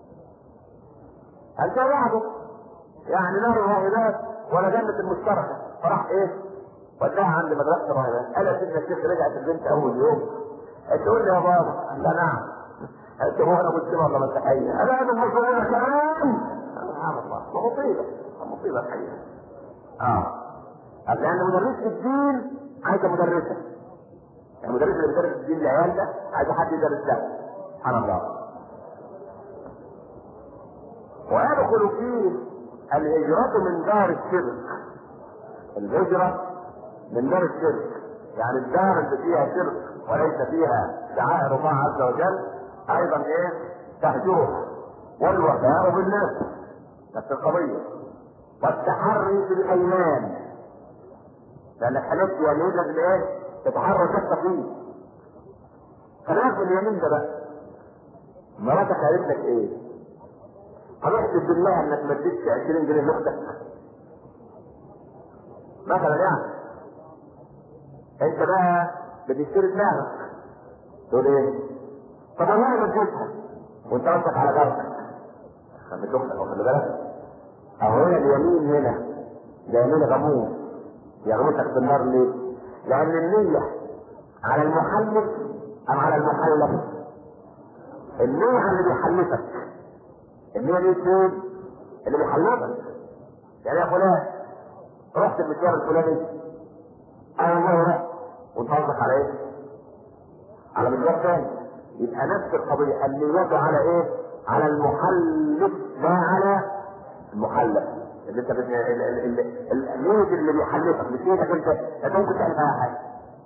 هل كان بعده يعني لا الراهبات ولا جنة المشتركة فراح ايه؟ وداها عند مدرسة الراهبات قال يا سيدنا الشيخ رجعت البنت أول يوم تقول لي يا بابا قال لا نعم قلت هو أنا مسلمة ولا مسيحية؟ أنا أنا مسلمة كمان سبحان الله مصيبة مصيبة الحقيقة اه لأن مدرسة الدين عايزة مدرسة المدرس اللي بيدرس الدين للعيال ده عايز حد يدرس له سبحان الله ويدخل فيه الهجرة من دار الشرك الهجرة من دار الشرك يعني الدار اللي فيها شرك وليس فيها شعائر الله عز وجل ايضا ايه تهجرها والوفاء بالناس نفس القضية والتحري في الايمان لانك حلفت يمين الايه تتحرى شك فيه خلاف اليمين ده بقى مراتك قالت لك ايه هنحسب بالله انك ما اديتش 20 جنيه لاختك مثلا يعني انت بقى بتشتري دماغك تقول ايه طب والله ما اديتها وانت قصدك على جارتك خلي اختك واخد بالك اهو هنا اليمين هنا ده يمين غموس يغمسك بالنار ليه؟ لأن النية على المحلف أم على المحلف؟ النية على اللي بيحلفك النية دي تكون اللي بيحلفك يعني يا فلان رحت المشوار الفلاني أنا والله رحت وأنت قصدك على إيه؟ على مشوار تاني يبقى نفس القضية النية على إيه؟ على المحلف لا على المحلف اللي انت النية اللي بيحلفك مش ايدك انت انت ممكن تعمل فيها حاجه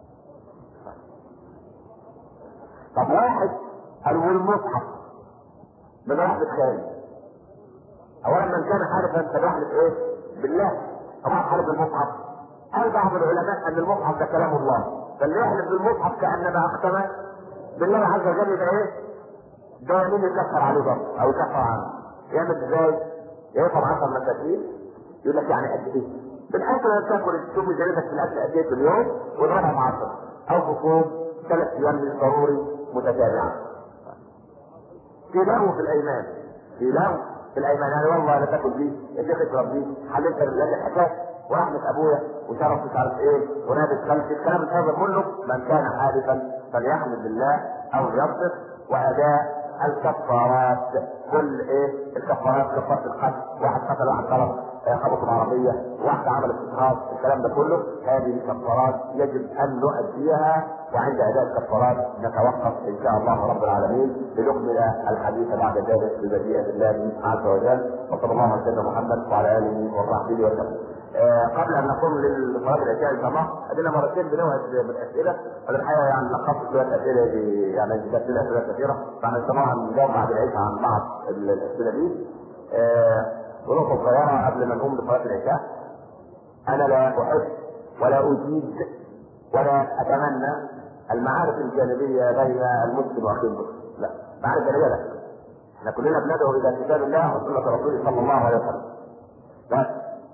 طب واحد قال والمصحف من رحمة خالد اولا من كان حالفا فبيحلف ايه بالله طبعا حلف المصحف قال بعض العلماء ان المصحف ده كلام الله فاللي يحلف بالمصحف كانما اقسم بالله عز وجل يبقى ايه ده مين يكفر عليه برضه او يكفر عنه يعمل ازاي يقطع 10 مساكين يقول لك يعني قد ايه؟ بالاكل لا تاكل تشوف ميزانيتك في الاكل قد ايه في اليوم واضربها ب 10 او تصوم ثلاث ايام ضروري متتابعه. في لغو في الايمان في لغو في الايمان يعني والله لا تاكل دي الشيخ اشرب دي حللت لك الحكايه ورحمة ابويا وشرف مش عارف ايه ونادي خلفي الكلام هذا كله من كان حالفا فليحمد بالله او ليصدق واداء الكفارات كل ايه الكفارات كفاره القتل واحد قتل واحد ضرب خبط العربيه واحده عملت اسقاط الكلام ده كله هذه كفارات يجب ان نؤديها وعند اداء الكفارات نتوقف ان شاء الله رب العالمين لنكمل الحديث بعد ذلك بمشيئه الله عز وجل وصلى الله على سيدنا محمد وعلى اله وصحبه وسلم. آه قبل ان نقوم لصلاه العشاء ان شاء الله ادينا مرتين بنوعد بالاسئله والحقيقه يعني لخصت شويه اسئله دي يعني كانت اسئله كثيره فاحنا طبعا نجاوب بعد العشاء عن بعض الاسئله دي. آه ونقطه صغيره قبل ما نقوم لصلاه العشاء انا لا احب ولا اجيد ولا اتمنى المعارف الجانبيه بين المسلم واخيه المسلم لا معارف جانبيه لا احنا كلنا بندعو الى كتاب الله وسنه رسوله صلى الله عليه وسلم بس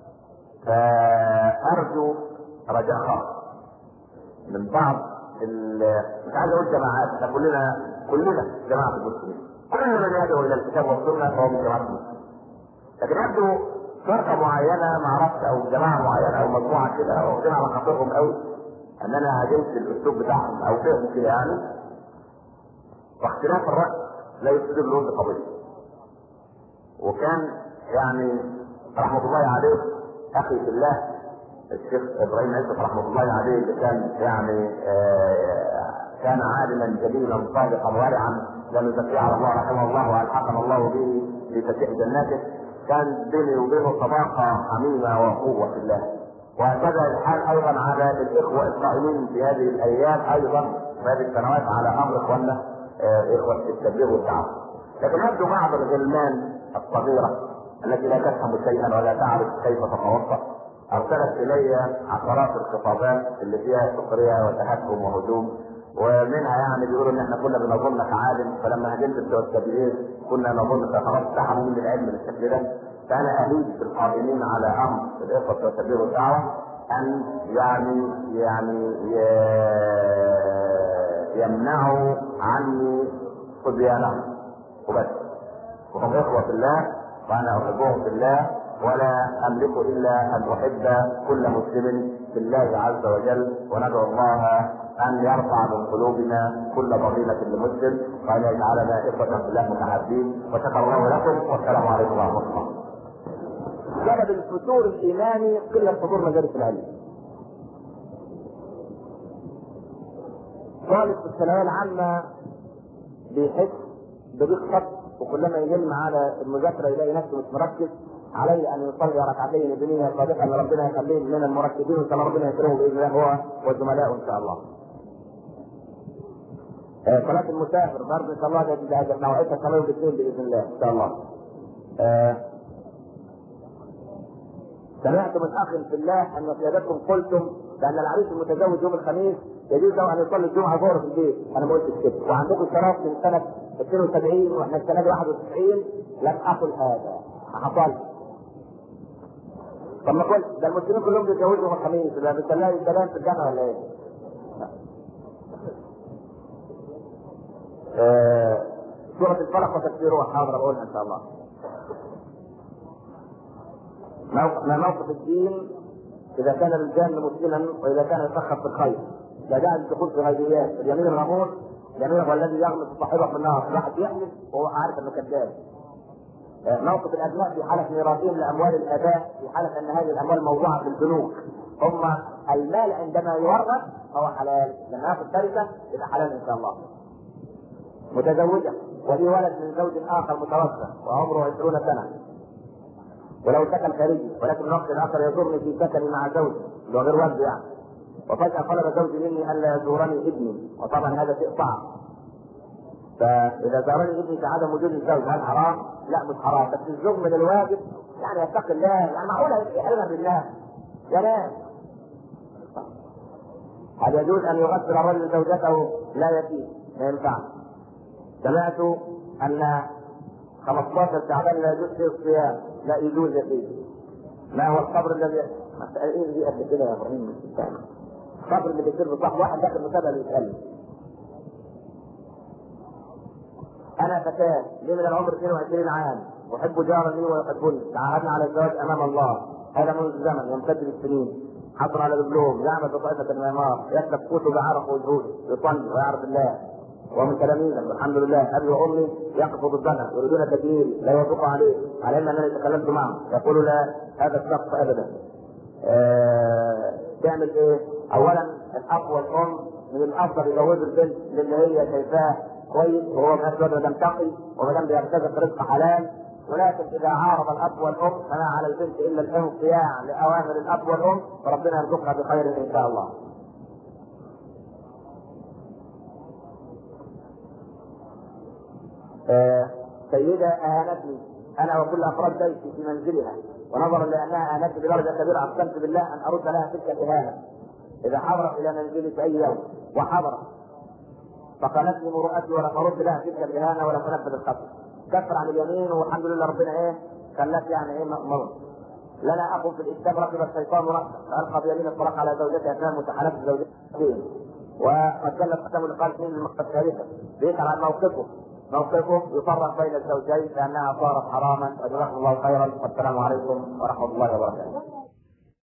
فارجو رجاء خاص من بعض مش عايز اقول جماعات احنا كلنا كلنا جماعه المسلمين كل من يدعو الى الكتاب والسنه فهو من جماعه المسلمين لكن يبدو فرقه معينه ما اعرفش او جماعه معينه او مجموعه كده او جماعه على خاطرهم قوي ان انا هاجمت الاسلوب بتاعهم او فهم كده يعني واختلاف الراي لا يفسد اللون بقضيه وكان يعني رحمه الله عليه اخي في الله الشيخ ابراهيم عزت رحمه الله عليه كان يعني آه كان عالما جليلا صادقا ورعا لم يزكيه على الله رحمه الله والحقنا الله به في فتح جناته كان بيني وبينه صداقه حميمه واخوه في الله وهكذا الحال ايضا على الاخوه القائمين في هذه الايام ايضا في هذه السنوات على امر اخواننا آه اخوه التبليغ والدعوه. لكن يبدو بعض الغلمان الصغيره التي لا تفهم شيئا ولا تعرف كيف تتوسط ارسلت الي عشرات الخطابات اللي فيها سخريه وتهكم وهجوم ومنها يعني بيقولوا ان احنا كنا بنظنك عالم فلما هجمت بتوع التبليغ كنا نظنك خلاص سحبوا من العلم بالشكل ده فانا اهيج بالقائمين على امر الاخوه بتوع التبليغ والدعوه ان يعني يعني يمنعوا عني صبيانهم وبس وهم اخوه في الله وانا احبهم في الله ولا املك الا ان احب كل مسلم في الله عز وجل وندعو الله ان يرفع من قلوبنا كل فضيلة لمسلم وان يجعلنا اخوة في الله متحابين وشكر الله لكم والسلام عليكم ورحمة الله. سبب الفتور الايماني قلة حضور مجالس العلم. طالب في الثانوية العامة بيحس بضيق خط وكلما يجم على المذاكرة يلاقي نفسه مش مركز عليه ان يصلي ركعتين بنية صادقة ان ربنا يخليه من المركزين وان شاء الله ربنا يكرمه باذن الله هو وزملائه ان شاء الله. آه صلاة المسافر برضه ان شاء الله ده نوعيتها صلاة الاثنين باذن الله ان شاء الله. آه سمعت من اخ في الله ان سيادتكم قلتم بان العريس المتزوج يوم الخميس يجوز له ان يصلي الجمعه ظهر في البيت، انا ما قلتش كده، وعندكم شرف من سنه 72 واحنا السنه دي 91 لم اقل هذا، ما حصلش. طب ما قلت ده المسلمين كلهم بيتجوزوا يوم الخميس، ده بتلاقي الكلام في الجامعه ولا ايه؟ آه سورة الفلق وتكبيرها حاضر اقولها ان شاء الله. ما موقف الدين اذا كان الرجال مسلما واذا كان يفخر في الخير لا داعي للدخول في غيبيات اليمين الغموس اليمين هو الذي يغمس صاحبه في النار واحد يحلف وهو عارف انه كذاب موقف الابناء في حاله ميراثهم لاموال الاباء في حاله ان هذه الاموال موضوعه في البنوك ثم المال عندما يورث فهو حلال لما ياخذ تركه يبقى حلال ان شاء الله متزوجه ولي ولد من زوج اخر متوفى وعمره 20 سنه ولو سكن خارجي ولكن الوقت الاخر يزورني في سكني مع زوجي اللي هو غير والده يعني وفجاه طلب زوجي مني الا يزورني ابني وطبعا هذا شيء صعب فاذا زارني ابني في عدم وجود الزوج هل حرام؟ لا مش حرام بس الزوج من الواجب يعني يتقي الله يعني معقوله يحرمها بالله يا ناس هل يجوز ان يغسل الرجل زوجته لا يتيم ما ينفعش سمعت ان 15 شعبان لا يجوز فيه الصيام لا يجوز يا سيدي ما هو الصبر الذي مسائل دي قبل كده يا ابراهيم الصبر اللي بيصير بصح واحد داخل مسابقه بيتكلم انا فتاه لي من العمر 22 عام احب جارا لي ويحبني تعاهدنا على الزواج امام الله هذا منذ زمن يمتد بالسنين حصل على دبلوم يعمل بطاقة المعمار يكتب كتب عرف وجهود يصلي ويعرف الله ومن تلاميذا والحمد لله ابي وامي يقفوا ضدنا يريدون تدميري لا يوافقوا عليه على ان انا تكلمت معه يقول لا هذا الشخص ابدا آه تعمل ايه؟ اولا الاب والام من الافضل يجوزوا البنت للي هي شايفاه كويس وهو من نفس الوقت تقي وما دام بيرتزق رزق حلال ولكن اذا عارض الاب والام فما على البنت الا الانقياع لاوامر الاب والام فربنا يرزقها بخير ان شاء الله. آه سيدة أهانتني أنا وكل أفراد بيتي في منزلها ونظرا لأنها أهانتني بدرجة كبيرة أقسمت بالله أن أرد لها تلك الإهانة إذا حضرت إلى منزلي في أي يوم وحضرت فقالتني مرؤتي ولم أرد لها تلك الإهانة ولم أنفذ الخطر كفر عن اليمين والحمد لله ربنا إيه خلت يعني إيه مأمور لنا أخ في الإسلام ركب الشيطان رأسه فألقى بيمين الطلاق على زوجته أثناء متحالفة زوجته وقد كان القسم اللي قال من المقصد الثالثة بيسأل عن موقفه موقفه يفرق بين الزوجين لانها صارت حراما وجزاكم الله خيرا والسلام عليكم ورحمه الله وبركاته